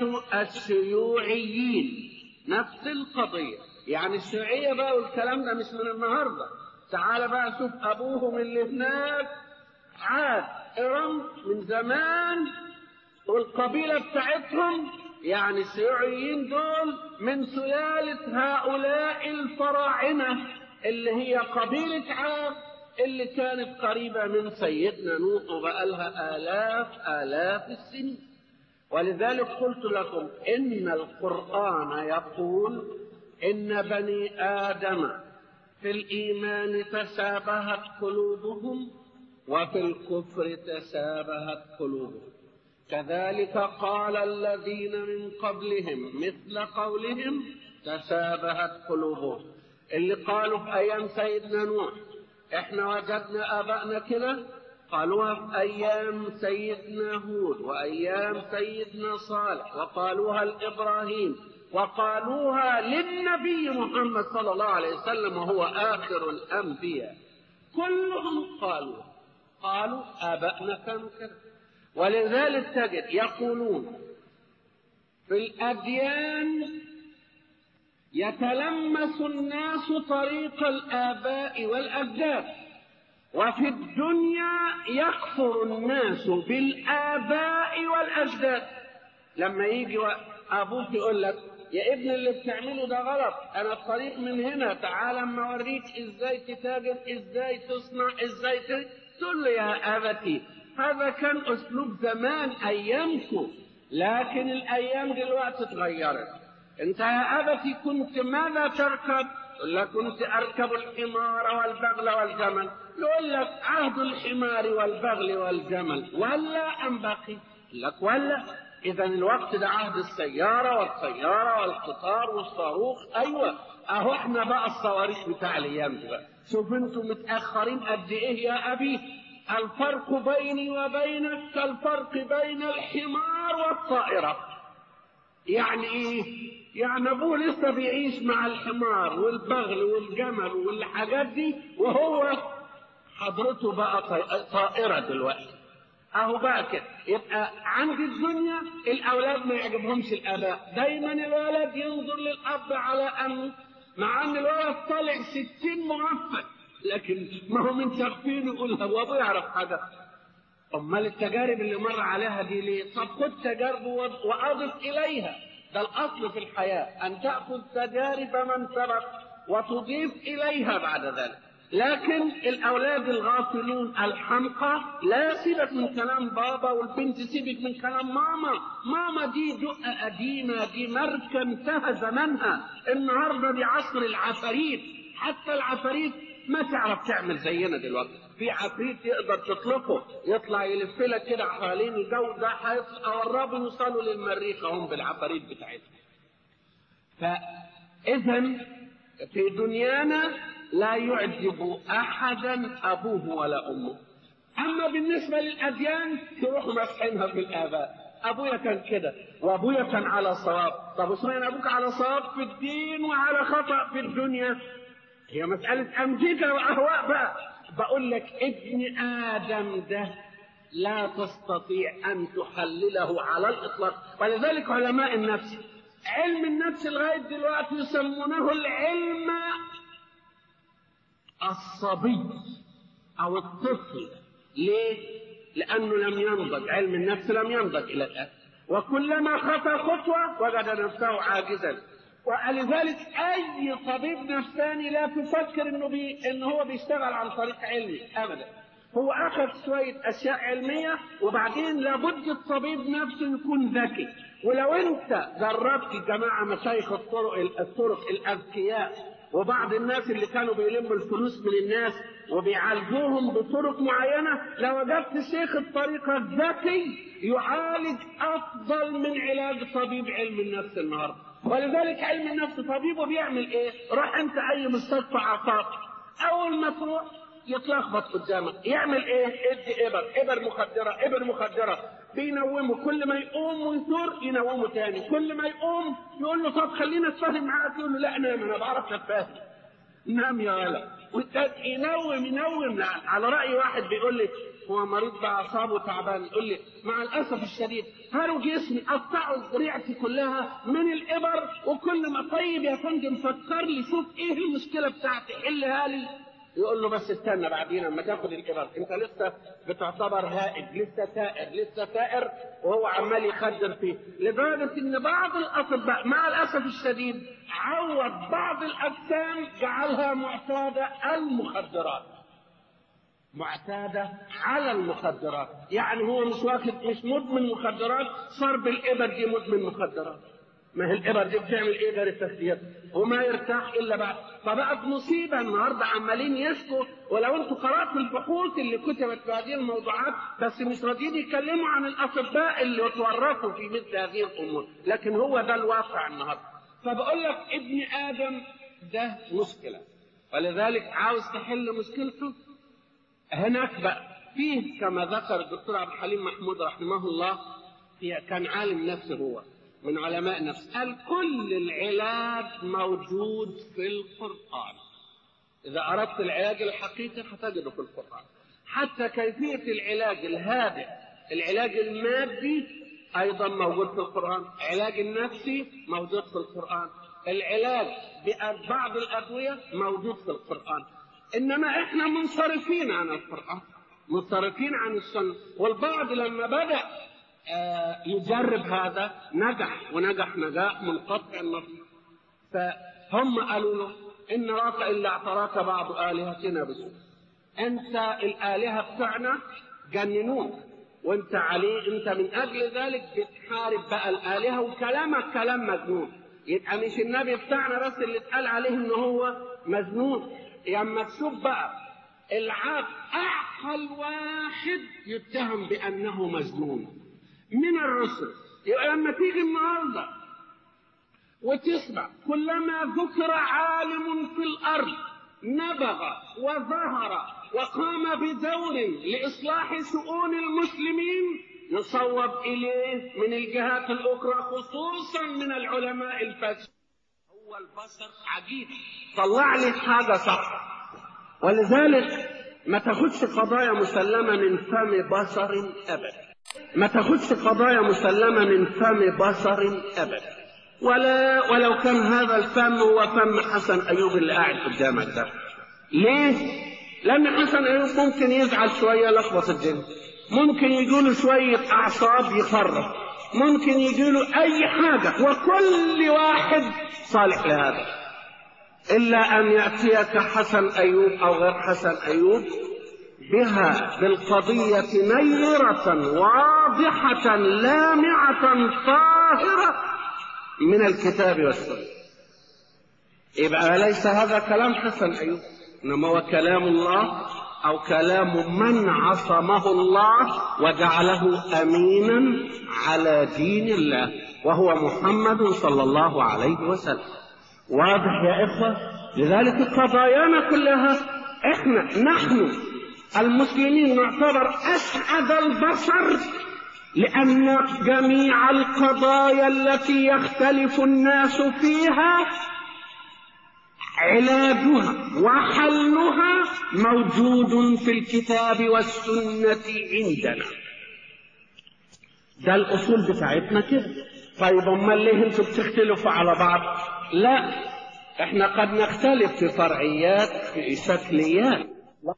الشيوعيين نفس القضيه يعني الشيوعيه بقى والكلام ده مش من النهارده تعال بقى شوف ابوهم اللي هناك عاد ارم من زمان والقبيله بتاعتهم يعني الشيوعيين دول من سلاله هؤلاء الفراعنه اللي هي قبيله عاد اللي كانت قريبه من سيدنا نوح وبقالها الاف الاف السنين ولذلك قلت لكم ان القران يقول ان بني ادم في الإيمان تشابهت قلوبهم وفي الكفر تشابهت قلوبهم كذلك قال الذين من قبلهم مثل قولهم تشابهت قلوبهم اللي قالوا في أيام سيدنا نوح احنا وجدنا آبائنا كده قالوها في أيام سيدنا هود وأيام سيدنا صالح وقالوها لإبراهيم وقالوها للنبي محمد صلى الله عليه وسلم وهو آخر الأنبياء كلهم قالوا قالوا آبائنا كانوا كذا ولذلك تجد يقولون في الأديان يتلمس الناس طريق الآباء والأجداد وفي الدنيا يكفر الناس بالآباء والأجداد لما يجي أبوك يقول لك يا ابن اللي بتعمله ده غلط انا الطريق من هنا تعال اما اوريك ازاي تتاجر ازاي تصنع ازاي ت... تقول له يا ابتي هذا كان اسلوب زمان ايامكم لكن الايام دلوقتي اتغيرت انت يا ابتي كنت ماذا تركب يقول لك كنت اركب الحمار والبغل والجمل يقول لك عهد الحمار والبغل والجمل ولا ام بقي يقول لك ولا اذا الوقت ده عهد السياره والطياره والقطار والصاروخ ايوه اهو احنا بقى الصواريخ بتاع الايام دي بقى شوف انتم متاخرين قد ايه يا ابي الفرق بيني وبينك كالفرق بين الحمار والطائره يعني ايه يعني ابوه لسه بيعيش مع الحمار والبغل والجمل والحاجات دي وهو حضرته بقى طائرة دلوقتي اهو بقى كده يبقى عند الدنيا الاولاد ما يعجبهمش الاباء دايما الولد ينظر للاب على انه مع ان الولد طالع ستين موفق لكن ما هو من تخفين يقول هو ابوه يعرف حاجه امال التجارب اللي مر عليها دي ليه طب خد تجارب واضف اليها ده الاصل في الحياه ان تاخذ تجارب من سبق وتضيف اليها بعد ذلك لكن الاولاد الغافلون الحمقى لا سيبك من كلام بابا والبنت سيبك من كلام ماما ماما دي دقه قديمه دي ماركه انتهى زمانها النهارده دي عصر العفاريت حتى العفاريت ما تعرف تعمل زينا دلوقتي في عفريت يقدر تطلقه يطلع يلف لك كده حوالين الجو ده هيقربوا يوصلوا للمريخ هم بالعفاريت بتاعتهم فاذا في دنيانا لا يعجب احدا ابوه ولا امه اما بالنسبه للاديان تروحوا مسحينها في الاباء ابويا كان كده وابويا كان على صواب طب اشمعنى ابوك على صواب في الدين وعلى خطا في الدنيا هي مساله امجده واهواء بقى بقول لك ابن ادم ده لا تستطيع ان تحلله على الاطلاق ولذلك علماء النفس علم النفس لغايه دلوقتي يسمونه العلم الصبي او الطفل ليه لانه لم ينضج علم النفس لم ينضج الى الان وكلما خطى خطوه وجد نفسه عاجزا ولذلك اي طبيب نفساني لا تفكر انه بي ان هو بيشتغل عن طريق علمي ابدا هو اخذ شويه اشياء علميه وبعدين لابد الطبيب نفسه يكون ذكي ولو انت جربت جماعه مشايخ الطرق الطرق الاذكياء وبعض الناس اللي كانوا بيلموا الفلوس من الناس وبيعالجوهم بطرق معينه لوجدت شيخ الطريقه الذكي يعالج افضل من علاج طبيب علم النفس النهارده ولذلك علم النفس طبيبه بيعمل ايه؟ روح انت اي مستشفى اعصاب اول ما تروح يتلخبط قدامك يعمل ايه؟ ادي ابر ابر مخدره ابر مخدره بينومه كل ما يقوم ويثور ينومه تاني كل ما يقوم يقول له طب خلينا اتفاهم معاك يقول له لا نام انا بعرف اتفاهم نام يا ولد ينوم ينوم على راي واحد بيقول لي هو مريض باعصابه تعبان يقول لي مع الاسف الشديد هاروا جسمي قطعوا ذريعتي كلها من الابر وكل ما طيب يا فندم فكر لي شوف ايه المشكله بتاعتي حلها لي يقول له بس استنى بعدين اما تاخد الابر انت لسه بتعتبر هائج لسه ثائر لسه ثائر وهو عمال يخدر فيه لدرجه ان بعض الاطباء مع الاسف الشديد عوض بعض الاجسام جعلها معتاده المخدرات معتادة على المخدرات يعني هو مش واخد مش مدمن مخدرات صار بالإبر دي مدمن مخدرات ما هي الإبر دي بتعمل إيه غير التسلية وما يرتاح إلا بعد فبقت مصيبة النهاردة عمالين يشكوا ولو أنتوا قرأتوا البحوث اللي كتبت في هذه الموضوعات بس مش راضيين يتكلموا عن الأطباء اللي اتورطوا في مثل هذه الأمور لكن هو ده الواقع النهاردة فبقول لك ابن آدم ده مشكلة ولذلك عاوز تحل مشكلته هناك بقى فيه كما ذكر الدكتور عبد الحليم محمود رحمه الله كان عالم نفس هو من علماء النفس قال كل العلاج موجود في القرآن إذا أردت العلاج الحقيقي هتجده في القرآن حتى كيفية العلاج الهادئ العلاج المادي أيضا موجود في القرآن العلاج النفسي موجود في القرآن العلاج ببعض الأدوية موجود في القرآن انما احنا منصرفين عن القران منصرفين عن السنه والبعض لما بدا يجرب هذا نجح ونجح نجاح منقطع النظر فهم قالوا له ان راك الا اعتراك بعض الهتنا بسوء انت الالهه بتاعنا جننوك وانت عليه انت من اجل ذلك بتحارب بقى الالهه وكلامك كلام مجنون يبقى مش النبي بتاعنا بس اللي اتقال عليه ان هو مجنون لما تشوف بقى العاب اعقل واحد يتهم بانه مجنون من الرسل يبقى لما تيجي النهارده وتسمع كلما ذكر عالم في الارض نبغ وظهر وقام بدور لاصلاح شؤون المسلمين يصوب اليه من الجهات الاخرى خصوصا من العلماء الفاسدين هو البشر عجيب طلع لي حاجه صح ولذلك ما تاخدش قضايا مسلمه من فم بشر ابدا ما تاخدش قضايا مسلمه من فم بشر ابدا ولا ولو كان هذا الفم هو فم حسن ايوب اللي قاعد قدامك ده ليه لان حسن ايوب ممكن يزعل شويه يلخبط الدنيا ممكن يجيله شويه اعصاب يخرب ممكن يجيله اي حاجه وكل واحد صالح لهذا الا ان ياتيك حسن ايوب او غير حسن ايوب بها بالقضيه نيره واضحه لامعه طاهره من الكتاب والسنة يبقى ليس هذا كلام حسن أيوب إنما هو كلام الله أو كلام من عصمه الله وجعله أمينا على دين الله وهو محمد صلى الله عليه وسلم واضح يا إخوة لذلك قضايانا كلها إحنا نحن المسلمين نعتبر أسعد البشر لأن جميع القضايا التي يختلف الناس فيها علاجها وحلها موجود في الكتاب والسنة عندنا ده الأصول بتاعتنا كده طيب أمال ليه انتوا بتختلفوا على بعض لا احنا قد نختلف في فرعيات في شكليات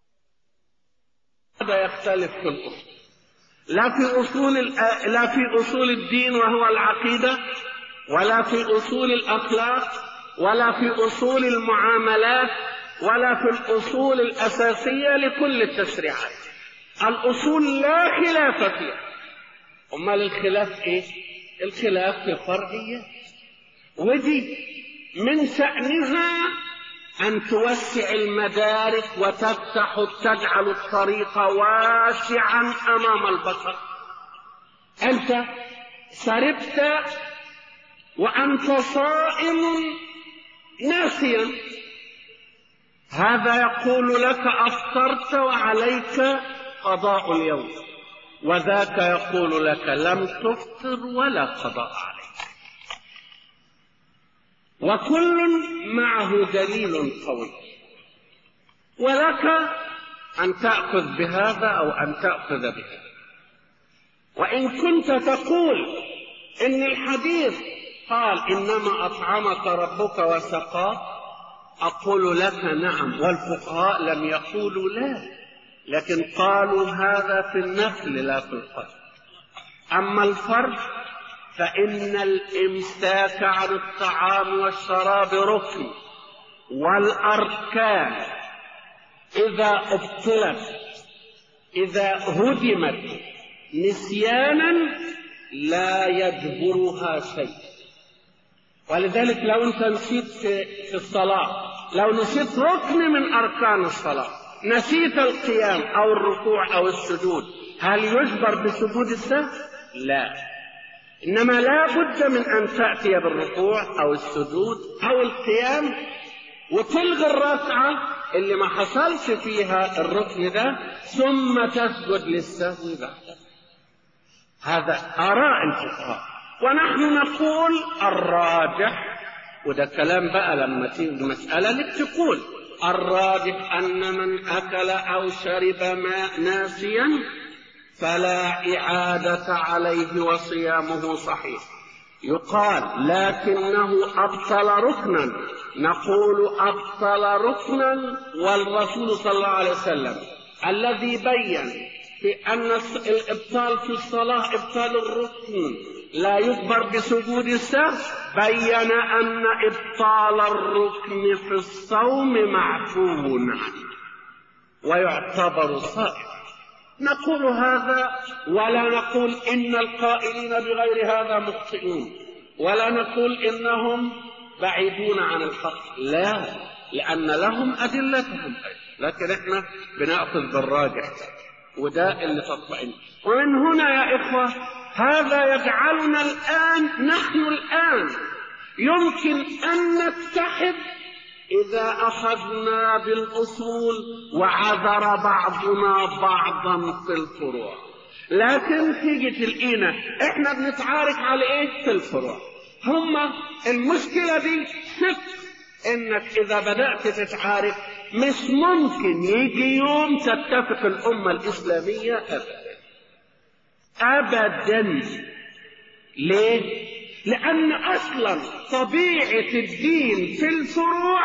هذا يختلف في الأصول لا في أصول لا في أصول الدين وهو العقيدة ولا في أصول الأخلاق ولا في أصول المعاملات ولا في الأصول الأساسية لكل التشريعات الأصول لا خلاف فيها أمال الخلاف إيه؟ الخلاف في الفرعيات ودي من شأنها أن توسع المدارك وتفتح تجعل الطريق واسعا أمام البشر أنت شربت وأنت صائم ناسيا هذا يقول لك أفطرت وعليك قضاء اليوم وذاك يقول لك لم تفطر ولا قضاء عليك وكل معه دليل قوي ولك أن تأخذ بهذا أو أن تأخذ بهذا وإن كنت تقول إن الحديث قال إنما أطعمك ربك وسقاك أقول لك نعم والفقهاء لم يقولوا لا لكن قالوا هذا في النفل لا في الفرض أما الفرض فإن الإمساك عن الطعام والشراب ركن والأركان إذا أبطلت إذا هدمت نسيانا لا يجبرها شيء ولذلك لو أنت نسيت في الصلاة لو نسيت ركن من أركان الصلاة نسيت القيام أو الركوع أو السجود هل يجبر بسجود السهو؟ لا إنما لا بد من أن تأتي بالركوع أو السجود أو القيام وتلغي الركعة اللي ما حصلش فيها الركن ده ثم تسجد للسهو بعد هذا آراء الفقهاء ونحن نقول الراجح وده كلام بقى لما تيجي المسألة لك تقول الراجح أن من أكل أو شرب ماء ناسيا فلا إعادة عليه وصيامه صحيح يقال لكنه أبطل ركنا نقول أبطل ركنا والرسول صلى الله عليه وسلم الذي بين بأن الإبطال في الصلاة إبطال الركن لا يكبر بسجود السهو بين أن إبطال الركن في الصوم معفو عنه ويعتبر صائم نقول هذا ولا نقول إن القائلين بغير هذا مخطئون ولا نقول إنهم بعيدون عن الحق لا لأن لهم أدلتهم لكن احنا بنأخذ بالراجح وده اللي تطمئن ومن هنا يا إخوة هذا يجعلنا الآن نحن الآن يمكن أن نتحد إذا أخذنا بالأصول وعذر بعضنا بعضا في الفروع لكن تيجي تلقينا احنا بنتعارك على ايه في الفروع هما المشكلة دي ست انك اذا بدأت تتعارك مش ممكن يجي يوم تتفق الامة الاسلامية ابدا ابدا ليه لان اصلا طبيعة الدين في الفروع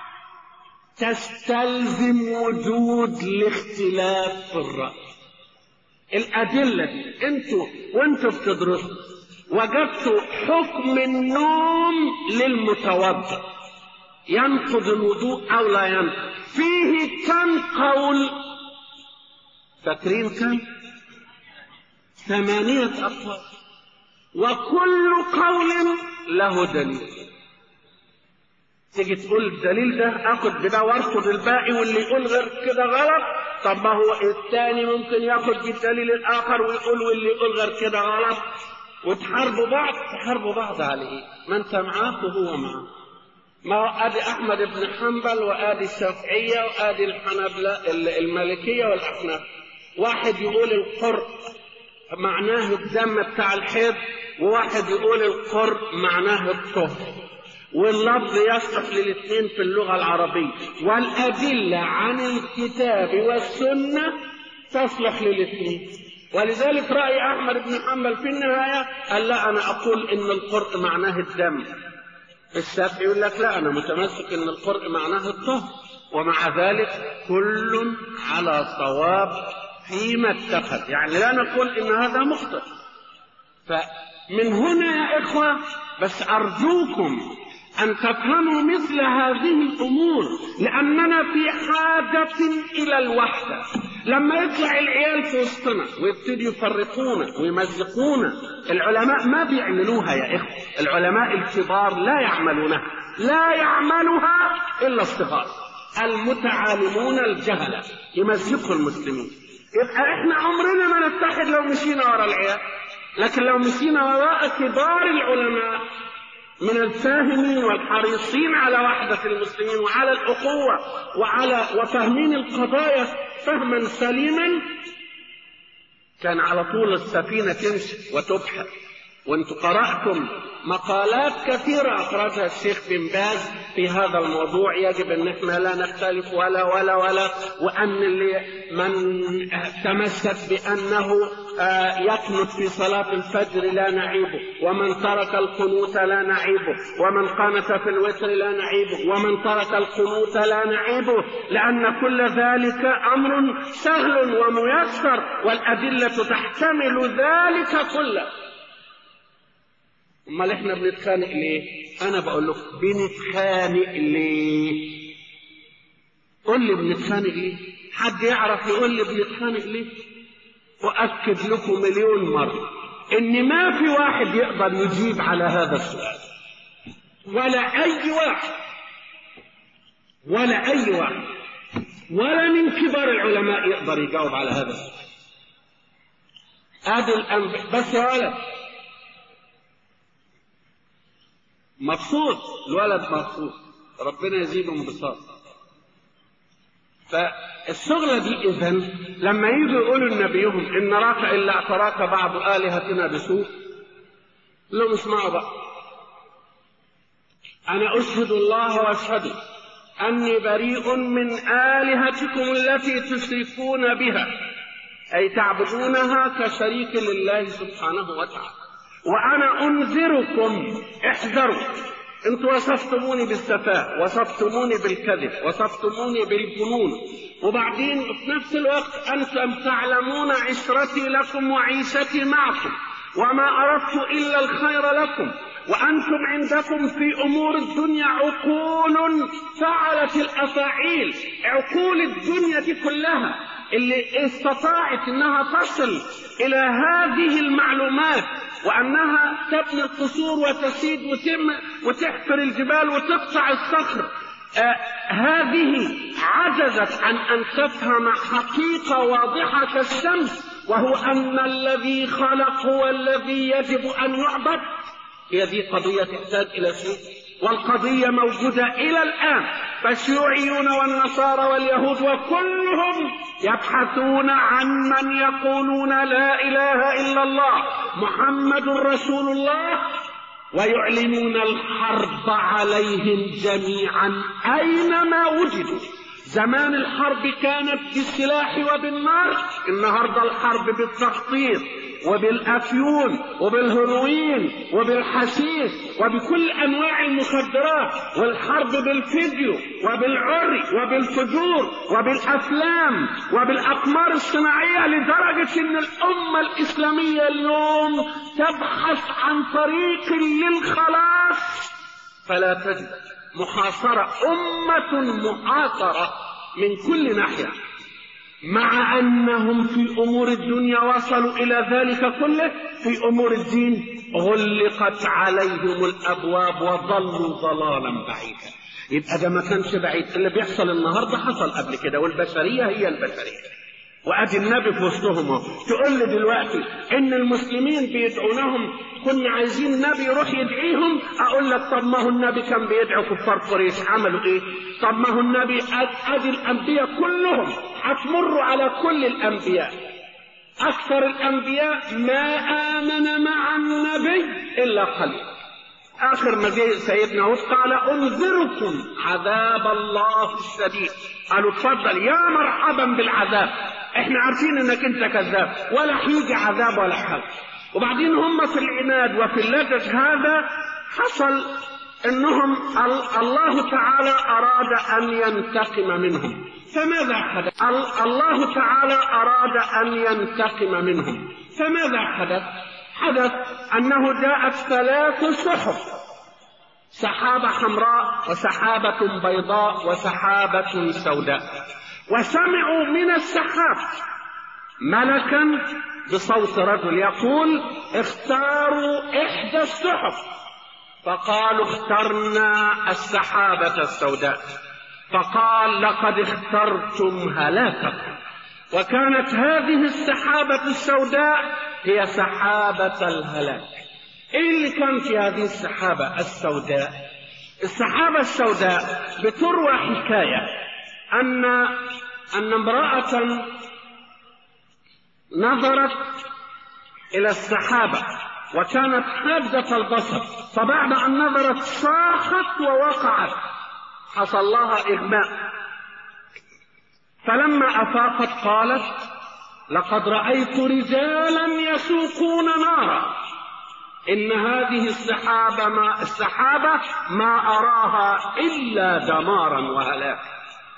تستلزم وجود الاختلاف في الرأي الأدلة دي انتوا وانتوا بتدرسوا وجدتوا حكم النوم للمتوضئ ينقض الوضوء أو لا ينقض فيه كم قول فاكرين كم ثمانية أقوال وكل قول له دليل تيجي تقول الدليل ده اخد بده وارفض الباقي واللي يقول غير كده غلط طب ما هو الثاني ممكن ياخد بالدليل الاخر ويقول واللي يقول غير كده غلط وتحاربوا بعض تحاربوا بعض على ايه؟ ما انت معاه وهو معاه ما هو ادي احمد بن حنبل وادي الشافعيه وادي الحنابله المالكيه والاحناف واحد يقول القرء معناه الدم بتاع الحيض وواحد يقول القرء معناه الطهر واللفظ يصلح للاثنين في اللغة العربية والأدلة عن الكتاب والسنة تصلح للاثنين ولذلك رأي أحمد بن حنبل في النهاية قال لا أنا أقول إن القرء معناه الدم الشافعي يقول لك لا أنا متمسك إن القرء معناه الطهر ومع ذلك كل على صواب فيما اتخذ يعني لا نقول إن هذا مخطئ فمن هنا يا إخوة بس أرجوكم أن تفهموا مثل هذه الأمور لأننا في حاجة إلى الوحدة لما يطلع العيال في وسطنا ويبتدوا يفرقونا ويمزقونا العلماء ما بيعملوها يا إخوة العلماء الكبار لا يعملونها لا يعملها إلا الصغار المتعالمون الجهلة يمزقوا المسلمين يبقى احنا عمرنا ما نتحد لو مشينا ورا العيال لكن لو مشينا وراء كبار العلماء من الفاهمين والحريصين على وحدة المسلمين وعلى الأخوة وعلى وفاهمين القضايا فهما سليما كان على طول السفينة تمشي وتبحر وانتم قرأتم مقالات كثيرة أخرجها الشيخ بن باز في هذا الموضوع يجب أن احنا لا نختلف ولا ولا ولا وأن اللي من تمسك بأنه يقنط في صلاة الفجر لا نعيبه ومن ترك القنوت لا نعيبه ومن قنت في الوتر لا نعيبه ومن ترك القنوت لا نعيبه لأن كل ذلك أمر سهل وميسر والأدلة تحتمل ذلك كله امال احنا بنتخانق ليه انا بقول لك بنتخانق ليه قول لي بنتخانق ليه حد يعرف يقول لي بنتخانق ليه واكد لكم مليون مره ان ما في واحد يقدر يجيب على هذا السؤال ولا اي واحد ولا اي واحد ولا من كبار العلماء يقدر يجاوب على هذا السؤال ادي الانبياء بس يا ولد مبسوط الولد مبسوط ربنا يزيده انبساط فالشغلة دي إذا لما يجوا يقولوا لنبيهم إن نراك إلا اعتراك بعض آلهتنا بسوء لهم اسمعوا بقى أنا أشهد الله وأشهد أني بريء من آلهتكم التي تشركون بها أي تعبدونها كشريك لله سبحانه وتعالى وأنا أنذركم احذروا انتوا وصفتموني بالسفاة وصفتموني بالكذب وصفتموني بالجنون وبعدين في نفس الوقت أنتم تعلمون عشرتي لكم وعيشتي معكم وما أردت إلا الخير لكم وأنتم عندكم في أمور الدنيا عقول فعلت الأفاعيل عقول الدنيا دي كلها اللي استطاعت انها تصل الى هذه المعلومات وأنها تبني القصور وتسيد وتم وتحفر الجبال وتقطع الصخر آه هذه عجزت عن أن تفهم حقيقة واضحة كالشمس وهو أن الذي خلق هو الذي يجب أن يعبد هي دي قضية تحتاج إلى شيء والقضية موجودة إلى الآن فالشيوعيون والنصارى واليهود وكلهم يبحثون عن من يقولون لا إله إلا الله محمد رسول الله ويعلنون الحرب عليهم جميعا أينما وجدوا زمان الحرب كانت بالسلاح وبالنار النهارده الحرب بالتخطيط وبالافيون وبالهروين وبالحشيش وبكل انواع المخدرات والحرب بالفيديو وبالعري وبالفجور وبالافلام وبالاقمار الصناعيه لدرجه ان الامه الاسلاميه اليوم تبحث عن طريق للخلاص فلا تجد محاصرة أمة محاصرة من كل ناحية مع أنهم في أمور الدنيا وصلوا إلى ذلك كله في أمور الدين غلقت عليهم الأبواب وضلوا ضلالا بعيدا يبقى ده ما كانش بعيد اللي بيحصل النهارده حصل قبل كده والبشرية هي البشرية وادي النبي في وسطهم تقول لي دلوقتي ان المسلمين بيدعونهم كنا عايزين النبي يروح يدعيهم اقول لك طب ما هو النبي كان بيدعو كفار قريش عملوا ايه طب ما هو النبي ادي الانبياء كلهم هتمروا على كل الانبياء اكثر الانبياء ما امن مع النبي الا قليل اخر ما جه سيدنا هود قال انذركم عذاب الله الشديد قالوا اتفضل يا مرحبا بالعذاب احنا عارفين انك انت كذاب ولا هيجي عذاب ولا حاجه وبعدين هم في العناد وفي اللجج هذا حصل انهم الله تعالى اراد ان ينتقم منهم فماذا حدث الله تعالى اراد ان ينتقم منهم فماذا حدث حدث انه جاءت ثلاث صحف سحابه حمراء وسحابه بيضاء وسحابه سوداء وسمعوا من السحاب ملكا بصوت رجل يقول اختاروا احدى السحف فقالوا اخترنا السحابه السوداء فقال لقد اخترتم هلاككم وكانت هذه السحابه السوداء هي سحابه الهلاك ايه اللي كان في هذه السحابه السوداء السحابه السوداء بتروى حكايه ان ان امراه نظرت الى السحابه وكانت حاده البصر فبعد ان نظرت صاحت ووقعت حصل لها اغماء فلما افاقت قالت لقد رايت رجالا يسوقون نارا ان هذه السحابه ما السحابه ما اراها الا دمارا وهلاكا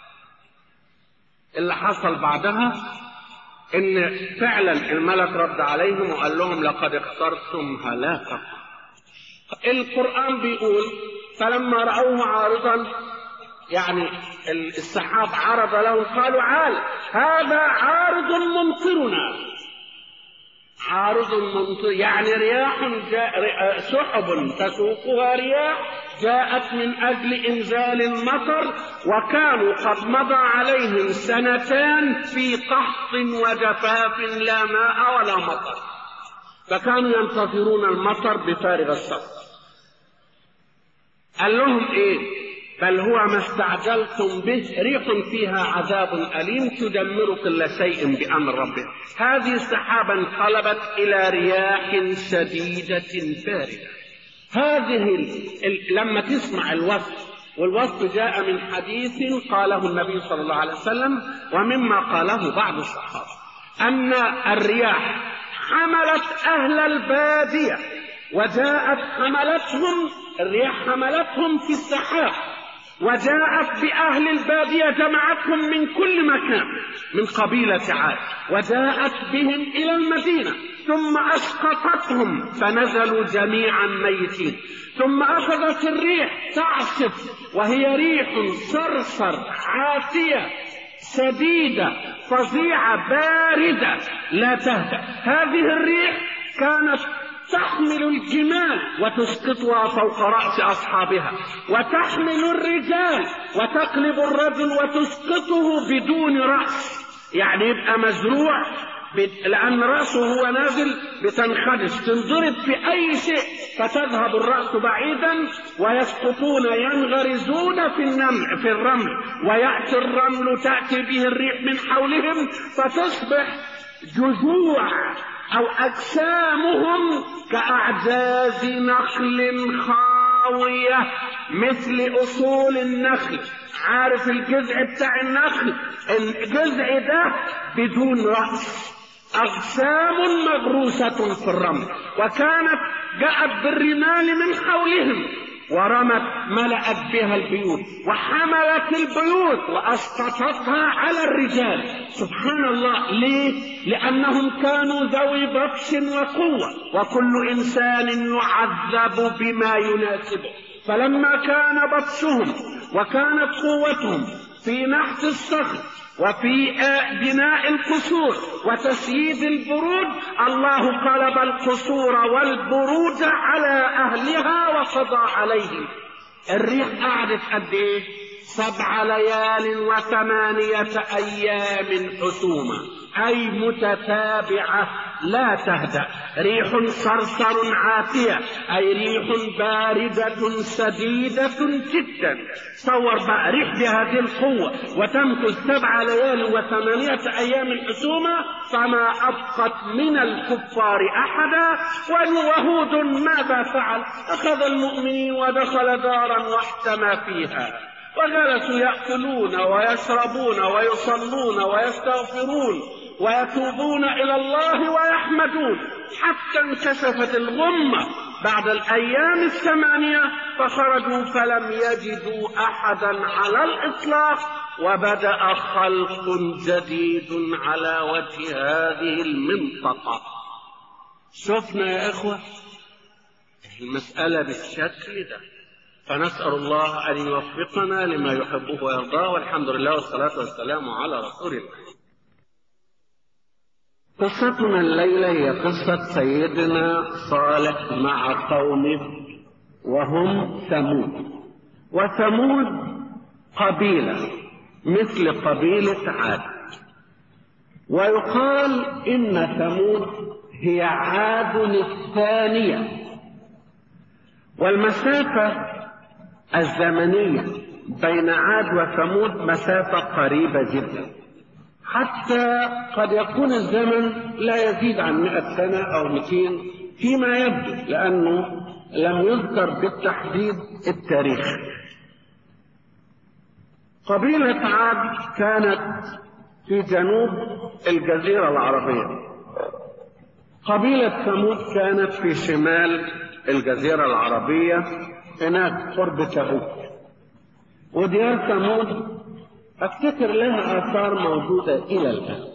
اللي حصل بعدها ان فعلا الملك رد عليهم وقال لهم لقد اخترتم هلاككم القران بيقول فلما راوه عارضا يعني السحاب عرض لهم قالوا عال هذا عارض ممطرنا عارض ممطر يعني رياح جاء سحب تسوقها رياح جاءت من اجل انزال المطر وكانوا قد مضى عليهم سنتان في قحط وجفاف لا ماء ولا مطر فكانوا ينتظرون المطر بفارغ الصبر قال لهم ايه بل هو ما استعجلتم به ريح فيها عذاب أليم تدمر كل شيء بأمر ربه هذه السحابة انقلبت إلى رياح شديدة باردة هذه ال... ال... لما تسمع الوصف والوصف جاء من حديث قاله النبي صلى الله عليه وسلم ومما قاله بعض الصحابة أن الرياح حملت أهل البادية وجاءت حملتهم الرياح حملتهم في السحاب وجاءت بأهل البادية جمعتهم من كل مكان من قبيلة عاد وجاءت بهم إلى المدينة ثم أسقطتهم فنزلوا جميعا ميتين ثم أخذت الريح تعصف وهي ريح صرصر عاتية شديدة فظيعة باردة لا تهدأ هذه الريح كانت تحمل الجمال وتسقطها فوق رأس أصحابها وتحمل الرجال وتقلب الرجل وتسقطه بدون رأس يعني يبقى مزروع لأن رأسه هو نازل بتنخدش تنضرب في أي شيء فتذهب الرأس بعيدا ويسقطون ينغرزون في النمل في الرمل ويأتي الرمل تأتي به الريح من حولهم فتصبح جذوع أو أجسامهم كأعجاز نخل خاوية مثل أصول النخل عارف الجذع بتاع النخل الجذع ده بدون رأس أجسام مغروسة في الرمل وكانت جاءت بالرمال من حولهم ورمت ملأت بها البيوت وحملت البيوت وأسقطتها على الرجال سبحان الله ليه؟ لأنهم كانوا ذوي بطش وقوة وكل إنسان يعذب بما يناسبه فلما كان بطشهم وكانت قوتهم في نحت الصخر وفي بناء القصور وتسييد البرود الله قلب القصور والبرود على اهلها وقضى عليهم الريح قعدت قد ايه سبع ليال وثمانية أيام حسومة أي متتابعة لا تهدأ ريح صرصر عاتية أي ريح باردة سديدة جدا تصور بقى ريح بهذه القوة وتمكث سبع ليال وثمانية أيام حسومة فما أبقت من الكفار أحدا وهود ماذا فعل أخذ المؤمنين ودخل دارا واحتمى فيها وجلسوا يأكلون ويشربون ويصلون ويستغفرون ويتوبون إلى الله ويحمدون حتى انكشفت الغمة بعد الأيام الثمانية فخرجوا فلم يجدوا أحدا على الإطلاق وبدأ خلق جديد على وجه هذه المنطقة شفنا يا إخوة المسألة بالشكل ده فنسأل الله أن يوفقنا لما يحبه ويرضاه والحمد لله والصلاة والسلام على رسول الله قصتنا الليلة هي قصة سيدنا صالح مع قومه وهم ثمود وثمود قبيلة مثل قبيلة عاد ويقال إن ثمود هي عاد الثانية والمسافة الزمنية بين عاد وثمود مسافة قريبة جدا حتى قد يكون الزمن لا يزيد عن مئة سنة أو 200 فيما يبدو لأنه لم يذكر بالتحديد التاريخ قبيلة عاد كانت في جنوب الجزيرة العربية قبيلة ثمود كانت في شمال الجزيرة العربية هناك قرب تبوك وديار ثمود افتكر لها اثار موجوده الى الان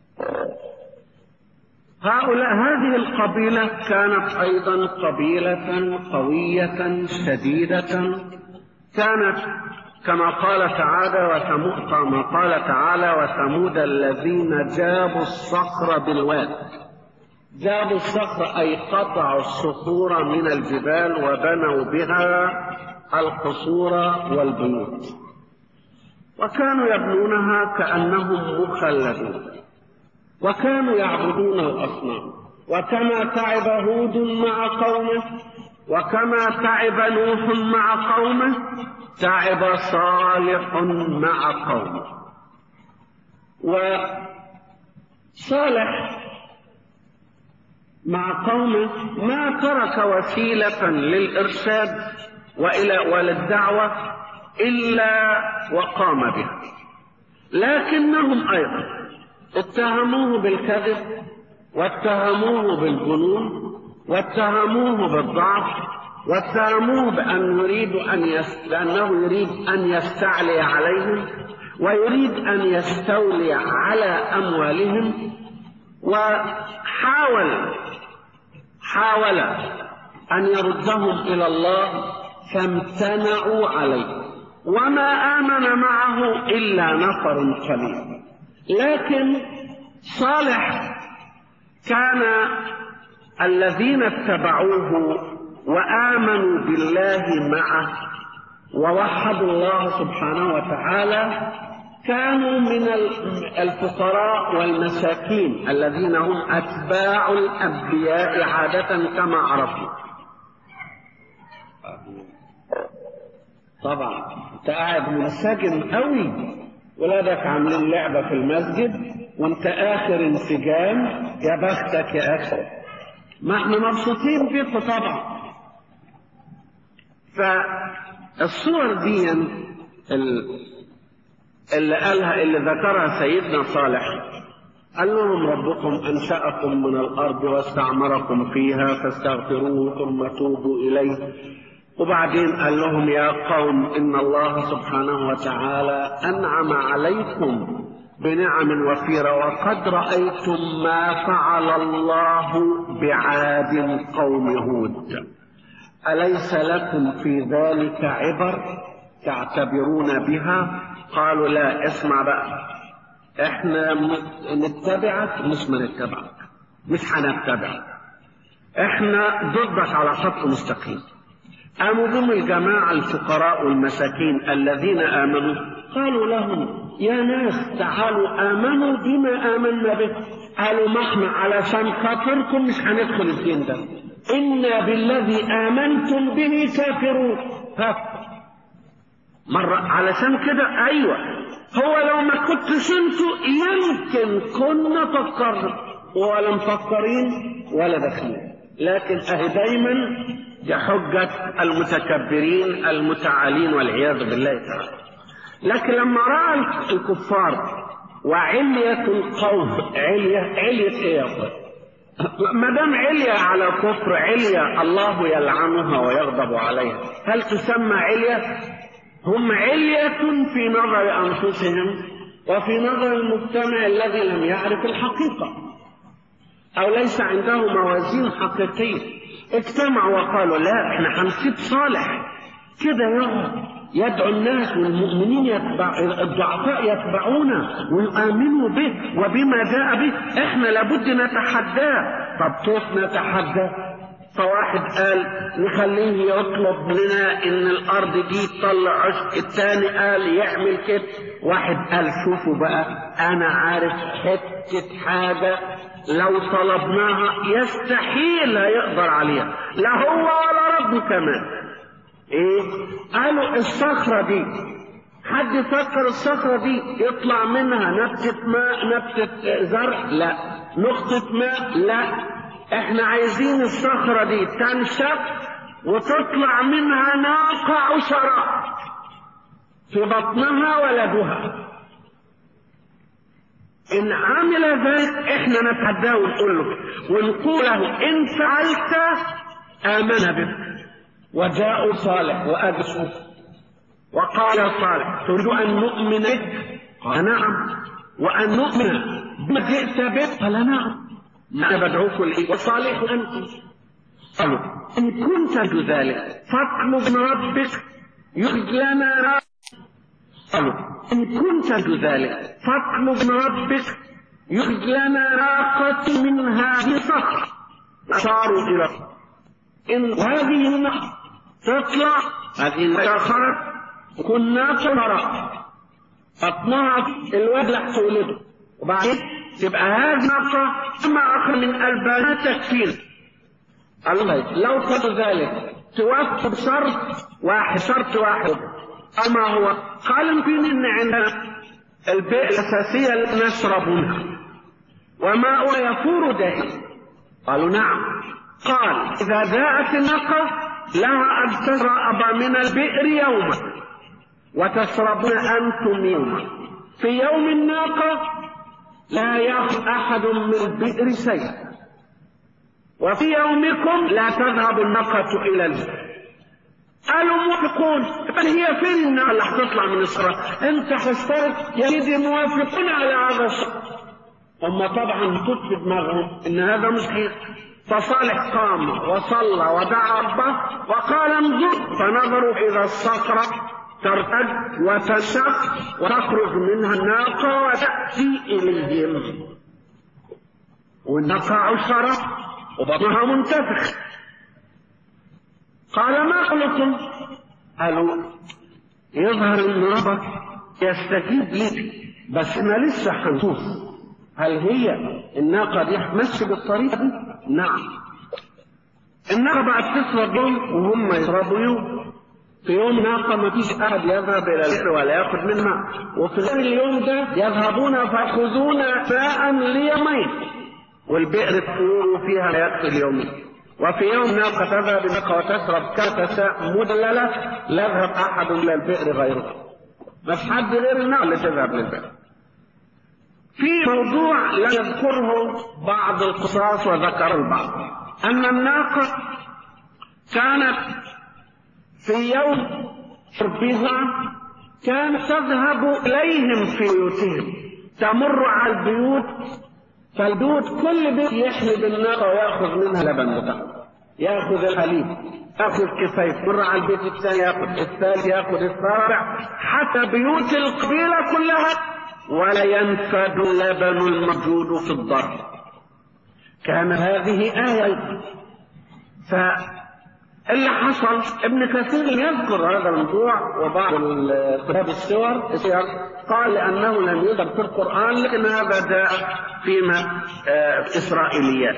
هؤلاء هذه القبيله كانت ايضا قبيله قويه شديده كانت كما قال تعالى وثمود كما قال تعالى وثمود الذين جابوا الصخر بالواد جابوا الصخر اي قطعوا الصخور من الجبال وبنوا بها القصور والبيوت وكانوا يبنونها كأنهم مخلدون وكانوا يعبدون الأصنام وكما تعب هود مع قومه وكما تعب نوح مع قومه تعب صالح مع قومه وصالح مع قومه ما ترك وسيلة للإرشاد وإلى وللدعوة إلا وقام بها لكنهم أيضا اتهموه بالكذب واتهموه بالجنون واتهموه بالضعف واتهموه بأن يريد أن يست... بأنه يريد أن يستعلي عليهم ويريد أن يستولي على أموالهم وحاول حاول أن يردهم إلى الله فامتنعوا عليه وما آمن معه إلا نفر قليل لكن صالح كان الذين اتبعوه وآمنوا بالله معه ووحدوا الله سبحانه وتعالى كانوا من الفقراء والمساكين الذين هم أتباع الأنبياء عادة كما عرفنا طبعا انت قاعد منسجم قوي ولادك عاملين لعبة في المسجد وانت آخر انسجام يا بختك يا أخي ما احنا مبسوطين بيكم طبعا فالصور دي اللي قالها اللي ذكرها سيدنا صالح قال لهم ربكم أنشأكم من الأرض واستعمركم فيها فاستغفروه ثم توبوا إليه وبعدين قال لهم يا قوم إن الله سبحانه وتعالى أنعم عليكم بنعم وفيرة وقد رأيتم ما فعل الله بعاد قوم هود أليس لكم في ذلك عبر تعتبرون بها قالوا لا اسمع بقى احنا نتبعك مش ما نتبعك مش هنتبعك احنا ضدك على خط مستقيم قاموا بهم الجماعة الفقراء والمساكين الذين آمنوا قالوا لهم يا ناس تعالوا آمنوا بما آمنا به قالوا ما احنا علشان خاطركم مش هندخل الدين ده إنا بالذي آمنتم به كافرون ها مرة علشان كده أيوة هو لو ما كنتش انتوا يمكن كنا فكرنا ولا مفكرين ولا داخلين لكن اهي دايما دي حجة المتكبرين المتعالين والعياذ بالله تعالى لكن لما رأى الكفار وعلية القوم علية علية ايه يا ما دام علية على كفر علية الله يلعنها ويغضب عليها هل تسمى علية هم علية في نظر أنفسهم وفي نظر المجتمع الذي لم يعرف الحقيقة أو ليس عنده موازين حقيقية اجتمعوا وقالوا لا احنا هنسيب صالح كده يقعد يدعو الناس والمؤمنين يتبع الضعفاء يتبعونه ويؤمنوا به وبما جاء به احنا لابد نتحداه طب كيف نتحداه فواحد قال نخليه يطلب لنا ان الارض دي تطلع عشق الثاني قال يعمل كده واحد قال شوفوا بقى انا عارف حته حاجه لو طلبناها يستحيل هيقدر عليها لا هو ولا ربه كمان ايه قالوا الصخره دي حد يفكر الصخره دي يطلع منها نبته ماء نبته زرع لا نقطه ماء لا احنا عايزين الصخرة دي تنشف وتطلع منها ناقة عشرة في بطنها ولدها إن عمل ذلك إحنا نتحداه ونقول له ونقول له إن فعلت آمن بك وجاءوا صالح وأجسوا وقال صالح تريد أن نؤمن بك قال نعم وأن نؤمن بما جئت به قال نعم أنا بدعوكم لإيه وصالح أنتم قالوا إن كنت ذلك فاطلب من ربك يخرج لنا قالوا إن كنت ذلك فاطلب من ربك يخرج لنا ناقة من هذه الصخرة أشاروا إلى إن هذه الناقة تطلع هذه الناقة خرج كنا نرى بطنها الواد اللي هتولده وبعدين تبقى هذه الناقة ما أخر من ألبانات تكفير الله لو قد ذلك توفر شرط واحد شرط واحد أما هو قال يمكن إن عندنا البيئة الأساسية اللي نشرب منها وماء يفور دائما قالوا نعم قال إذا جاءت الناقة لها أن تشرب من البئر يوما وتشربون أنتم يوما في يوم الناقة لا يأخذ أحد من البئر شيئا وفي يومكم لا تذهب الناقة إلى البئر قالوا موافقون بل هي فين الناقة اللي هتطلع من الصراط انت هتشترط يا سيدي موافقون على هذا الشرط هم طبعا توت في دماغهم ان هذا مش خير فصالح قام وصلى ودعا ربه وقال انظر فنظروا الى الصخره ترتد وتنشق وتخرج منها الناقة وتأتي إليهم والناقة عشرة وبطنها منتفخ قال ما قلتم قالوا يظهر ان ربك يستجيب لك بس احنا لسه هنشوف هل هي الناقة دي هتمشي بالطريقة دي؟ نعم الناقة بقت تشرب يوم وهم يشربوا يوم في يوم ناقة ما فيش أحد يذهب إلى البئر ولا يأخذ منها وفي غير اليوم ده يذهبون فيأخذون ماء ليومين والبئر تقول فيها لا يكفي اليومين وفي يوم ناقة تذهب الناقة وتشرب كاسة مدللة لا يذهب أحد إلى البئر غيره بس حد غير الناقة اللي تذهب للبئر في موضوع لا يذكره بعض القصاص وذكر البعض أن الناقة كانت في يوم شربها كانت تذهب إليهم في بيوتهم تمر على البيوت فالبيوت كل بيت يحلب الناقة ويأخذ منها لبن بتاعه يأخذ الحليب يأخذ كفاية مر على البيت الثاني يأخذ الثالث يأخذ الرابع حتى بيوت القبيلة كلها ولا ينفد اللبن الموجود في الضرب كان هذه آية فاللي حصل ابن كثير يذكر هذا الموضوع وبعض كتاب السور قال لأنه لم يذكر في القرآن لكن هذا جاء فيما آه إسرائيليات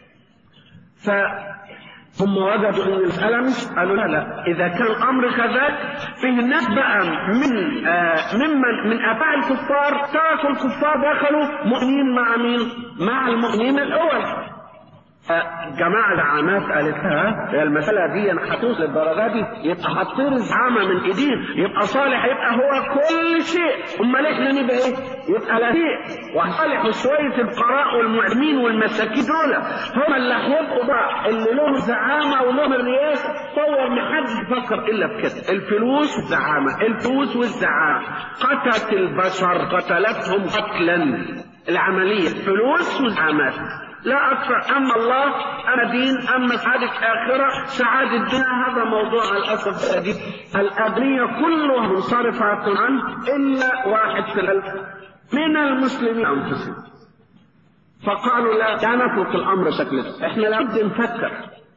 ف ثم وجدوا ان المسألة مش قالوا لا لا إذا كان الأمر كذلك فيه الناس بقى من آه ممن من آباء الكفار تركوا الكفار دخلوا مؤمنين مع مين؟ مع المؤمنين الأول جماعة العامات قالت لها المسألة دي هتوصل للدرجة دي يبقى هتطير الزعامة من ايدين يبقى صالح يبقى هو كل شيء امال احنا نبقى ايه؟ يبقى لا شيء وصالح وشوية القراء والمعلمين والمساكين دول هم اللي هيبقوا بقى اللي لهم زعامة ولهم الرئاسة تصور ما حدش يفكر الا في كده الفلوس والزعامة الفلوس والزعامة قتلت البشر قتلتهم قتلا العملية فلوس وزعامات لا أكثر أما الله أما دين أما سعادة آخرة سعادة الدنيا هذا موضوع الأسف الشديد الأبنية كلها منصرفة عنه إلا واحد في الألف من المسلمين أنفسهم فقالوا لا لا نترك الأمر شكله إحنا لابد نفكر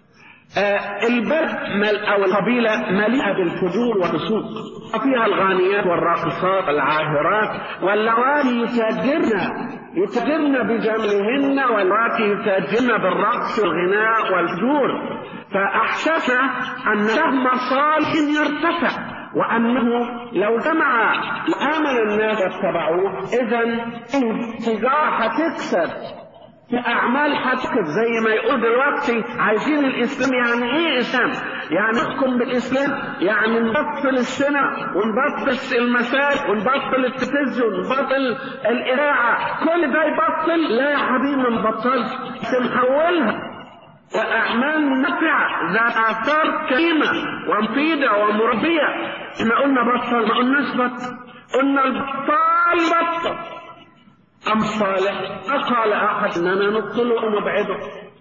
آه البلد مل أو القبيلة مليئة بالفجور والفسوق وفيها الغانيات والراقصات والعاهرات واللواتي يتاجرن يتاجرن بجملهن واللواتي يتاجرن بالرقص والغناء والفجور فأحسس أن سهم صالح يرتفع وأنه لو جمع آمن الناس واتبعوه إذا التجارة هتكسب في أعمال هتكسب زي ما يقول دلوقتي عايزين الإسلام يعني إيه إسلام؟ يعني نحكم بالإسلام يعني نبطل السنة ونبطل المساجد ونبطل التلفزيون ونبطل الإذاعة كل ده يبطل لا يا حبيبي ما نبطلش بس نحولها وأعمال نافعة ذات آثار كريمة ومفيدة ومربية احنا قلنا بطل ما قلناش بطل قلنا البطال بطل أم صالح أقال أحد أننا نقتله ونبعده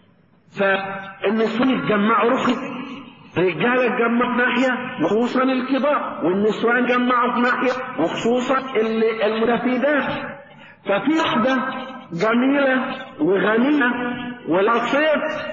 فالنسوان يتجمعوا ركن رجالة يتجمعوا في ناحية وخصوصا الكبار والنسوان يتجمعوا في ناحية وخصوصا المستفيدات ففي واحدة جميلة وغنية ولطيف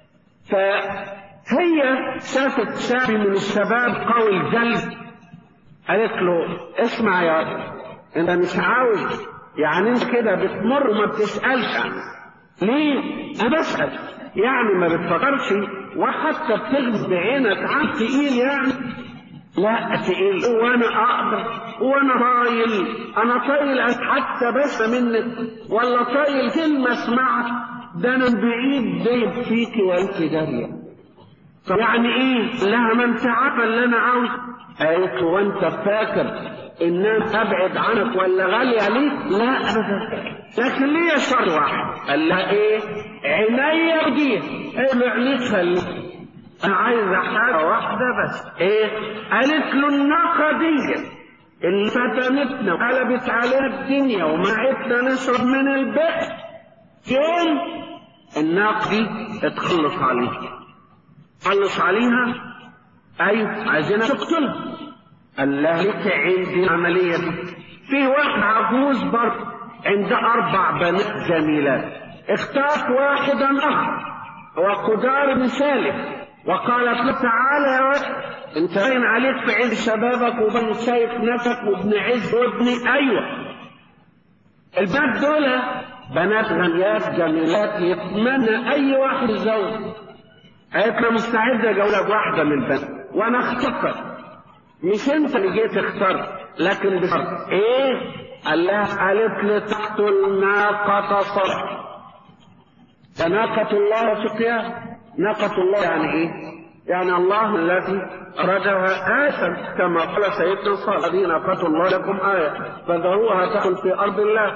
فهي شافت شاب من الشباب قوي الجلد قالت له اسمع يا انت مش عاوز يعني انت كده بتمر وما بتسألش ليه؟ انا بسأل يعني ما بتفكرش وحتى بتغمض بعينك عن تقيل يعني لا تقيل وانا اقدر وانا طايل انا طايل حتى بس منك ولا طايل كلمة اسمعها ده انا بعيد دايب فيك وانت دارية طب يعني ايه؟ لها ما انت عارفه اللي انا عاوز قالت وانت فاكر ان انا ابعد عنك ولا غالي عليك لا ابدا لكن ليه شر واحد قال لها ايه عينيا ودي ايه عينيك خليك انا عايزه حاجه واحده بس ايه قالت له الناقه دي اللي فتنتنا وقلبت علينا الدنيا وما عدنا نشرب من البئر فين الناقه دي اتخلص عليها خلص عليها ايوه عايزينها تقتلها قال لها لك عندي عملية في واحد عجوز برضه عنده أربع بنات جميلات اختارت واحدا آخر وقدار بن سالم وقالت له تعالى يا ولد انت باين عليك في عيد شبابك وبن شايف نفسك وابن عز وابني ايوه البنات دول بنات غنيات جميلات يتمنى اي واحد يتزوج قالت له مستعد اجوزك واحده من البنات وانا اخترت مش انت اللي جيت اخترت لكن بشرط ايه قال لها قالت لي تقتل ناقة صرح فناقة الله سقياها ناقة الله يعني ايه يعني الله الذي أرادها آية كما قال سيدنا صالح هذه ناقة الله لكم آية فذروها تأكل في أرض الله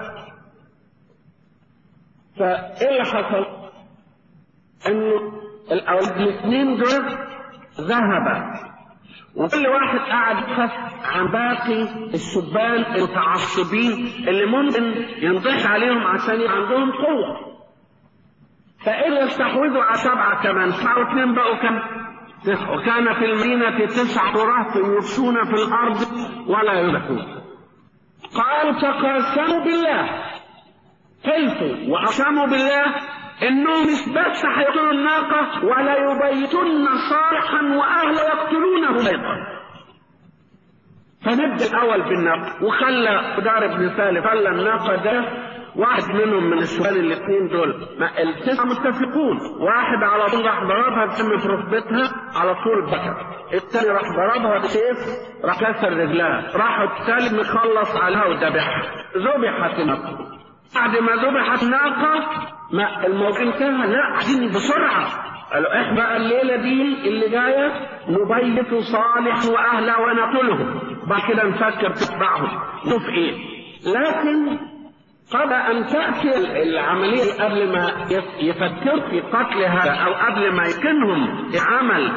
فإيه اللي حصل؟ إنه الأولاد الاثنين دول ذهبا وكل واحد قاعد يبحث عن باقي الشبان المتعصبين اللي ممكن ينضح عليهم عشان يبقى عندهم قوة فإذا استحوذوا على سبعة كمان سبعة واثنين بقوا كم؟ وكان في المدينة تسعة رهط يفسون في الأرض ولا يذكون قال تقاسموا بالله حلفوا وأقسموا بالله انهم مش بس هيقتلوا الناقة ولا يبيتن صالحا واهله يقتلونه ايضا فنبدا الاول بالناقة وخلى دار بن سالم خلى الناقة ده واحد منهم من الشبان الاثنين دول ما التسعة متفقون واحد على طول راح ضربها بسم في ركبتها على طول بكى الثاني راح ضربها بسيف راح كسر رجلها راح الثالث مخلص عليها وذبحها ذبحت الناقة بعد ما ذبحت الناقة ما الموضوع انتهى لا عايزين بسرعة قالوا احنا بقى الليلة دي اللي جاية نبيت صالح واهله ونقتلهم بعد كده نفكر تتبعهم نشوف ايه لكن قبل ان تأتي العملية قبل ما يفكر في قتل هذا او قبل ما يمكنهم عمل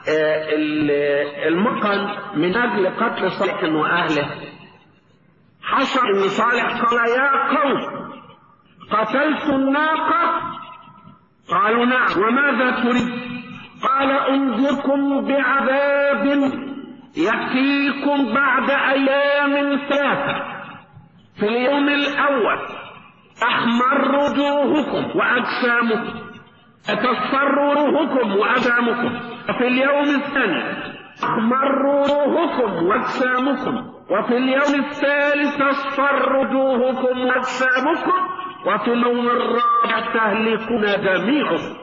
المقن من اجل قتل صالح واهله حصل ان صالح قال يا قوم قتلت الناقة قالوا نعم وماذا تريد قال انذركم بعذاب يأتيكم بعد أيام ثلاثة في اليوم الأول أحمر وجوهكم وأجسامكم أتصفر وجوهكم وأجسامكم وفي اليوم الثاني أحمر وجوهكم وأجسامكم وفي اليوم الثالث تصفر وجوهكم وأجسامكم وفي اليوم الرابع تهلكون جميعكم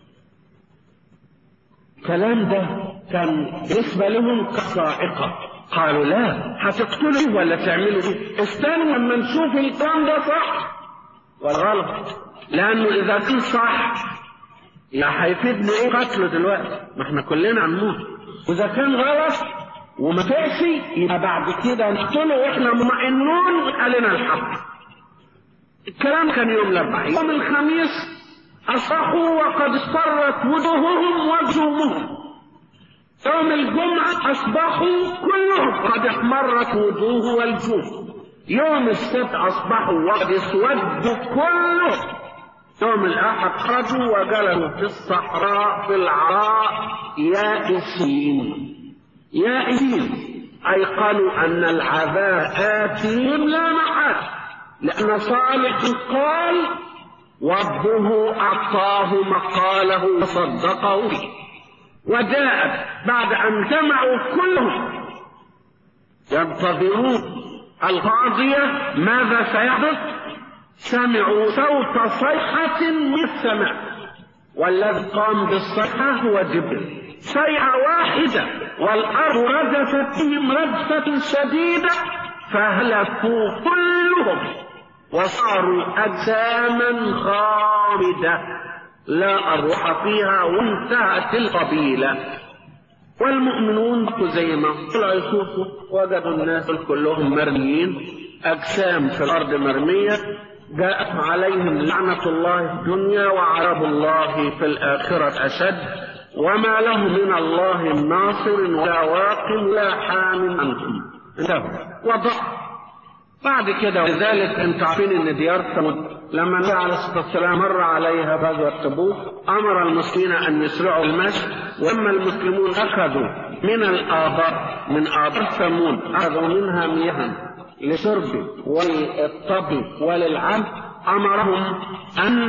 الكلام ده كان بالنسبة لهم كصاعقة قالوا لا هتقتلوا ولا تعملوا ايه استنوا لما نشوف الكلام ده صح ولا غلط لانه اذا كان صح يا هيفيدنا ايه قتله دلوقتي ما احنا كلنا هنموت واذا كان غلط وما تقسي يبقى بعد كده نقتله واحنا مطمئنون علينا الحق الكلام كان يوم الاربعاء يوم الخميس اصبحوا وقد اصفرت وجوههم وجوههم يوم الجمعة أصبحوا كلهم قد احمرت وجوه والجوه يوم السبت أصبحوا وقد اسودوا كلهم يوم الأحد خرجوا وجلسوا في الصحراء في العراء يائسين يائسين أيقنوا أن العذاب آتيهم لا محال لأن صالح قال ربه أعطاه مقاله وصدقه به وجاءت بعد أن جمعوا كلهم ينتظرون القاضية ماذا سيحدث سمعوا صوت صيحة من السماء والذي قام بالصيحة هو جبريل صيحة واحدة والأرض رجفت بهم رجفة شديدة فهلكوا كلهم وصاروا أجساما خامدة لا أروح فيها وانتهت القبيلة والمؤمنون زي ما طلعوا يشوفوا وجدوا الناس كلهم مرميين أجسام في الأرض مرمية جاءت عليهم لعنة الله في الدنيا وعرب الله في الآخرة أشد وما له من الله من ناصر ولا واق ولا حام عنهم وضع بعد كده ولذلك انتوا عارفين ان ديار ثمود لما النبي عليه الصلاه والسلام مر عليها غزوه تبوك امر المسلمين ان يسرعوا المشي واما المسلمون اخذوا من الابار من ابار ثمود اخذوا منها مياه لشرب وللطبي وللعب امرهم ان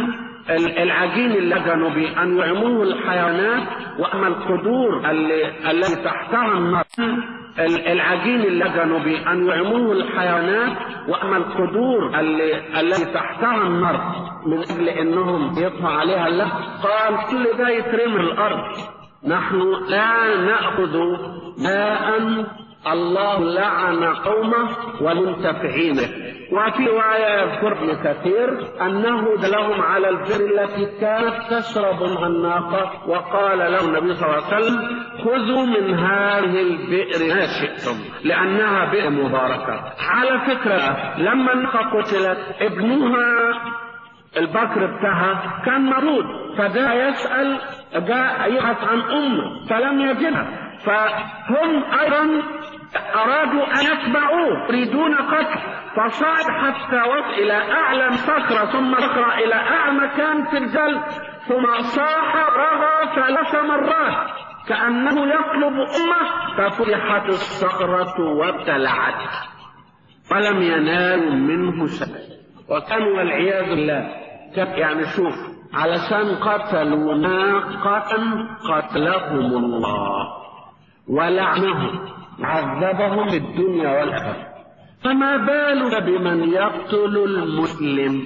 العجين اللي كانوا به أن يعموه الحيوانات وأما القدور اللي التي تحتها النار العجين اللي كانوا به أن يعموه الحيوانات وأما القدور اللي التي تحتها النار من أجل أنهم يطفى عليها الله قال كل ده يترمي الأرض نحن لا نأخذ ماء الله لعن قومه والمنتفعين وفي رواية يذكر ابن كثير أنه دلهم على البئر التي كانت تشرب منها الناقة وقال له النبي صلى الله عليه وسلم خذوا من هذه البئر ما شئتم لأنها بئر مباركة على فكرة لما الناقة قتلت ابنها البكر بتاعها كان مريض فجاء يسأل جاء يبحث عن أمه فلم يجدها فهم أيضا أرادوا أن يتبعوه يريدون قتل فصعد حتى وصل إلى أعلى صخرة ثم صخرة إلى أعلى مكان في الجل ثم صاح رغى ثلاث مرات كأنه يطلب أمه ففتحت الصخرة وابتلعت فلم ينالوا منه شيء وكانوا والعياذ بالله يعني شوف علشان قتلوا ناقة قتلهم الله ولعنهم عذبهم في الدنيا والآخرة فما بالك بمن يقتل المسلم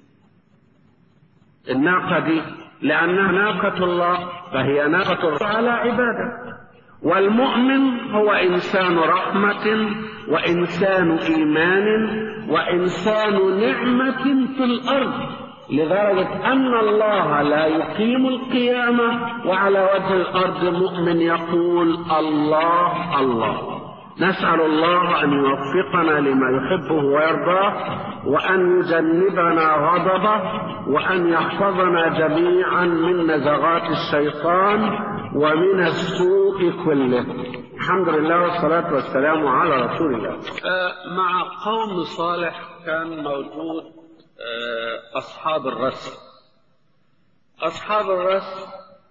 الناقة دي لأنها ناقة الله فهي ناقة الله على عباده والمؤمن هو إنسان رحمة وإنسان إيمان وإنسان نعمة في الأرض لدرجة أن الله لا يقيم القيامة وعلى وجه الأرض مؤمن يقول الله الله نسأل الله أن يوفقنا لما يحبه ويرضاه وأن يجنبنا غضبه وأن يحفظنا جميعا من نزغات الشيطان ومن السوء كله الحمد لله والصلاة والسلام على رسول الله مع قوم صالح كان موجود أصحاب الرس أصحاب الرس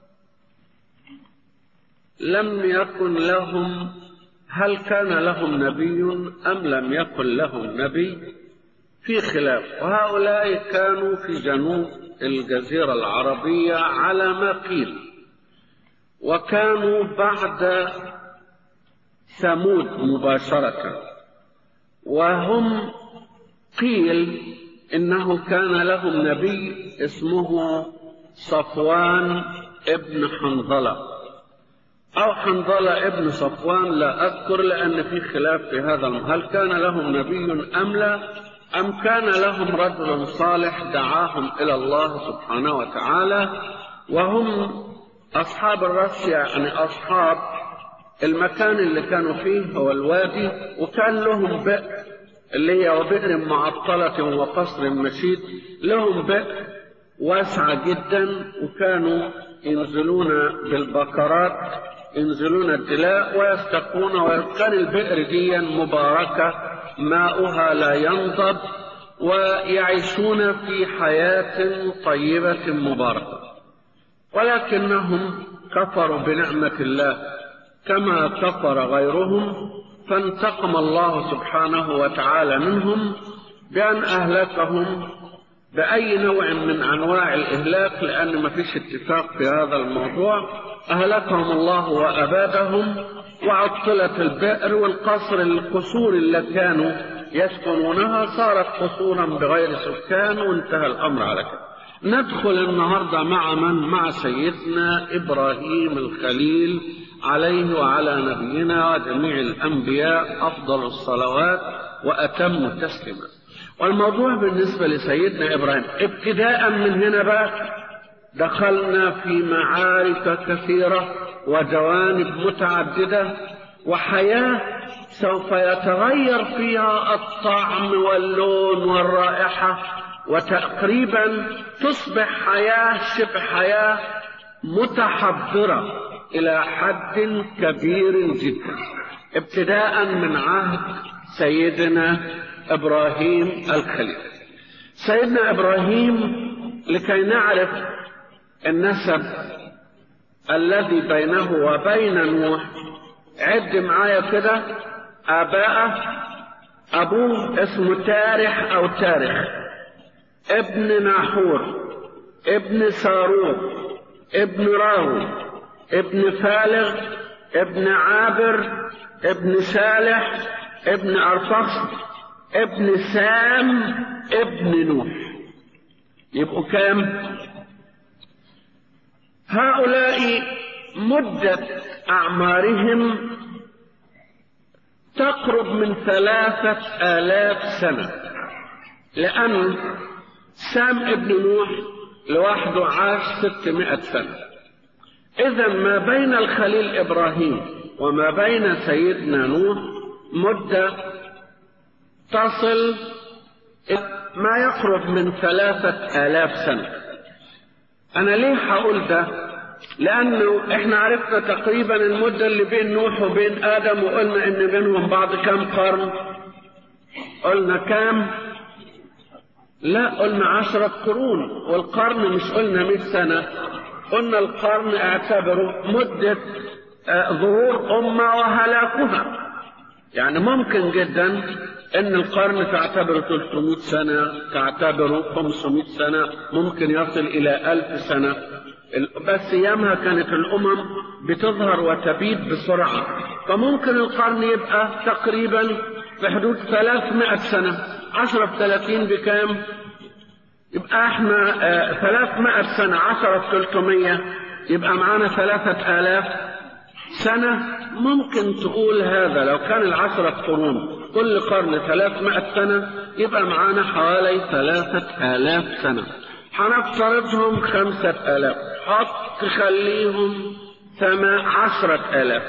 لم يكن لهم هل كان لهم نبي أم لم يكن لهم نبي في خلاف وهؤلاء كانوا في جنوب الجزيرة العربية على ما قيل وكانوا بعد ثمود مباشرة وهم قيل إنه كان لهم نبي اسمه صفوان ابن حنظلة أو حنظلة ابن صفوان لا أذكر لأن في خلاف في هذا هل كان لهم نبي أم لا أم كان لهم رجل صالح دعاهم إلى الله سبحانه وتعالى وهم أصحاب الرس يعني أصحاب المكان اللي كانوا فيه هو الوادي وكان لهم بئر اللي هي وبئر معطلة وقصر مشيد لهم بئر واسعة جدا وكانوا ينزلون بالبكرات ينزلون الدلاء ويستقون وكان البئر دي مباركة ماؤها لا ينضب ويعيشون في حياة طيبة مباركة ولكنهم كفروا بنعمة الله كما كفر غيرهم فانتقم الله سبحانه وتعالى منهم بأن أهلكهم بأي نوع من أنواع الإهلاك لأن ما فيش اتفاق في هذا الموضوع أهلكهم الله وأبادهم وعطلت البئر والقصر القصور اللي كانوا يسكنونها صارت قصورا بغير سكان وانتهى الأمر على كده ندخل النهاردة مع من مع سيدنا إبراهيم الخليل عليه وعلى نبينا وجميع الأنبياء أفضل الصلوات وأتم التسليمات والموضوع بالنسبة لسيدنا إبراهيم ابتداء من هنا بقى دخلنا في معارك كثيرة وجوانب متعددة وحياة سوف يتغير فيها الطعم واللون والرائحة وتقريبا تصبح حياة شبه حياة متحضرة إلى حد كبير جدا ابتداء من عهد سيدنا إبراهيم الخليل سيدنا إبراهيم لكي نعرف النسب الذي بينه وبين نوح عد معايا كده آباءه أبوه اسمه تارح أو تارح ابن ناحور ابن ساروق ابن راو ابن فالغ ابن عابر ابن سالح ابن أرفخ ابن سام ابن نوح يبقوا كام هؤلاء مدة أعمارهم تقرب من ثلاثة آلاف سنة لأن سام ابن نوح لوحده عاش ستمائة سنة إذا ما بين الخليل إبراهيم وما بين سيدنا نوح مدة تصل ما يقرب من ثلاثة آلاف سنة أنا ليه هقول ده؟ لأنه إحنا عرفنا تقريبا المدة اللي بين نوح وبين آدم وقلنا إن بينهم بعض كم قرن؟ قلنا كام؟ لا قلنا عشرة قرون والقرن مش قلنا مئة سنة قلنا القرن اعتبره مدة ظهور أمة وهلاكها يعني ممكن جدا ان القرن تعتبره 300 سنة تعتبره 500 سنة ممكن يصل الى 1000 سنة بس ايامها كانت الامم بتظهر وتبيد بسرعة فممكن القرن يبقى تقريبا في حدود 300 سنة 10 في 30 بكام يبقى احنا 300 سنة 10 في 300 يبقى معانا 3000 سنة ممكن تقول هذا لو كان العشرة قرون كل قرن ثلاثمائة سنة يبقى معانا حوالي ثلاثة آلاف سنة هنفترضهم خمسة آلاف حط خليهم ثما عشرة آلاف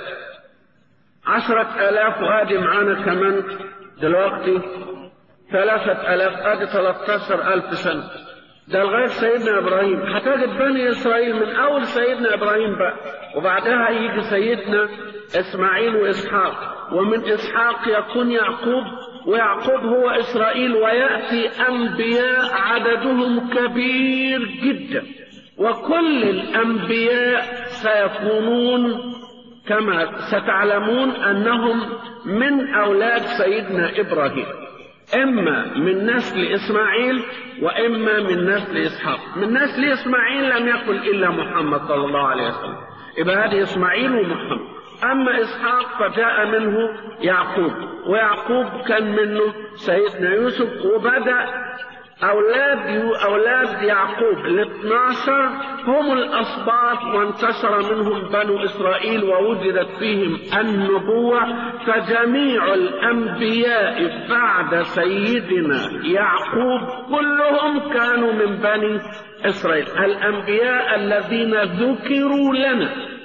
عشرة آلاف وادي معانا كمان دلوقتي ثلاثة آلاف ادي ثلاثة ألف سنة ده لغاية سيدنا إبراهيم هتجد بني إسرائيل من أول سيدنا إبراهيم بقى وبعدها يجي سيدنا إسماعيل وإسحاق ومن إسحاق يكون يعقوب ويعقوب هو إسرائيل ويأتي أنبياء عددهم كبير جدا وكل الأنبياء سيكونون كما ستعلمون أنهم من أولاد سيدنا إبراهيم إما من نسل إسماعيل وإما من نسل إسحاق من نسل إسماعيل لم يكن إلا محمد صلى الله عليه وسلم يبقى هذه إسماعيل ومحمد أما إسحاق فجاء منه يعقوب ويعقوب كان منه سيدنا يوسف وبدأ أولاد أولاد يعقوب الاثنى عشر هم الأسباط وانتشر منهم بنو إسرائيل ووجدت فيهم النبوة فجميع الأنبياء بعد سيدنا يعقوب كلهم كانوا من بني إسرائيل الأنبياء الذين ذكروا لنا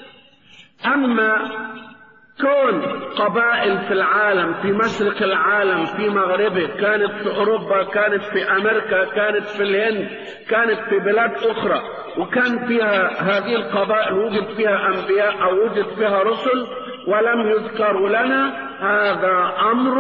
أما كون قبائل في العالم في مشرق العالم في مغربه كانت في اوروبا كانت في امريكا كانت في الهند كانت في بلاد اخرى وكان فيها هذه القبائل وجد فيها انبياء او وجد فيها رسل ولم يذكروا لنا هذا امر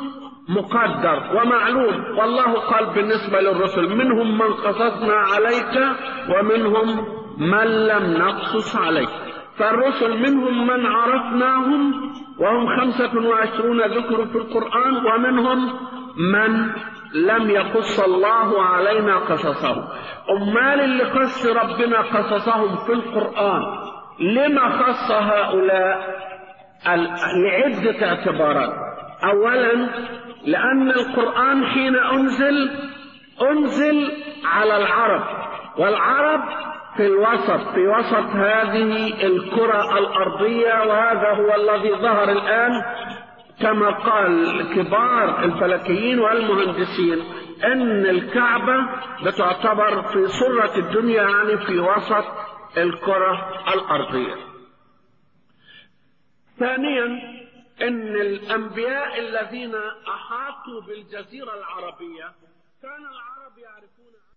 مقدر ومعلوم والله قال بالنسبه للرسل منهم من قصصنا عليك ومنهم من لم نقصص عليك فالرسل منهم من عرفناهم وهم خمسة وعشرون ذكر في القرآن ومنهم من لم يقص الله علينا قصصهم أمال اللي قص ربنا قصصهم في القرآن لما خص هؤلاء لعدة اعتبارات أولا لأن القرآن حين أنزل أنزل على العرب والعرب في الوسط في وسط هذه الكرة الأرضية وهذا هو الذي ظهر الآن كما قال كبار الفلكيين والمهندسين أن الكعبة بتعتبر في سرة الدنيا يعني في وسط الكرة الأرضية ثانيا أن الأنبياء الذين أحاطوا بالجزيرة العربية كان العرب يعرفون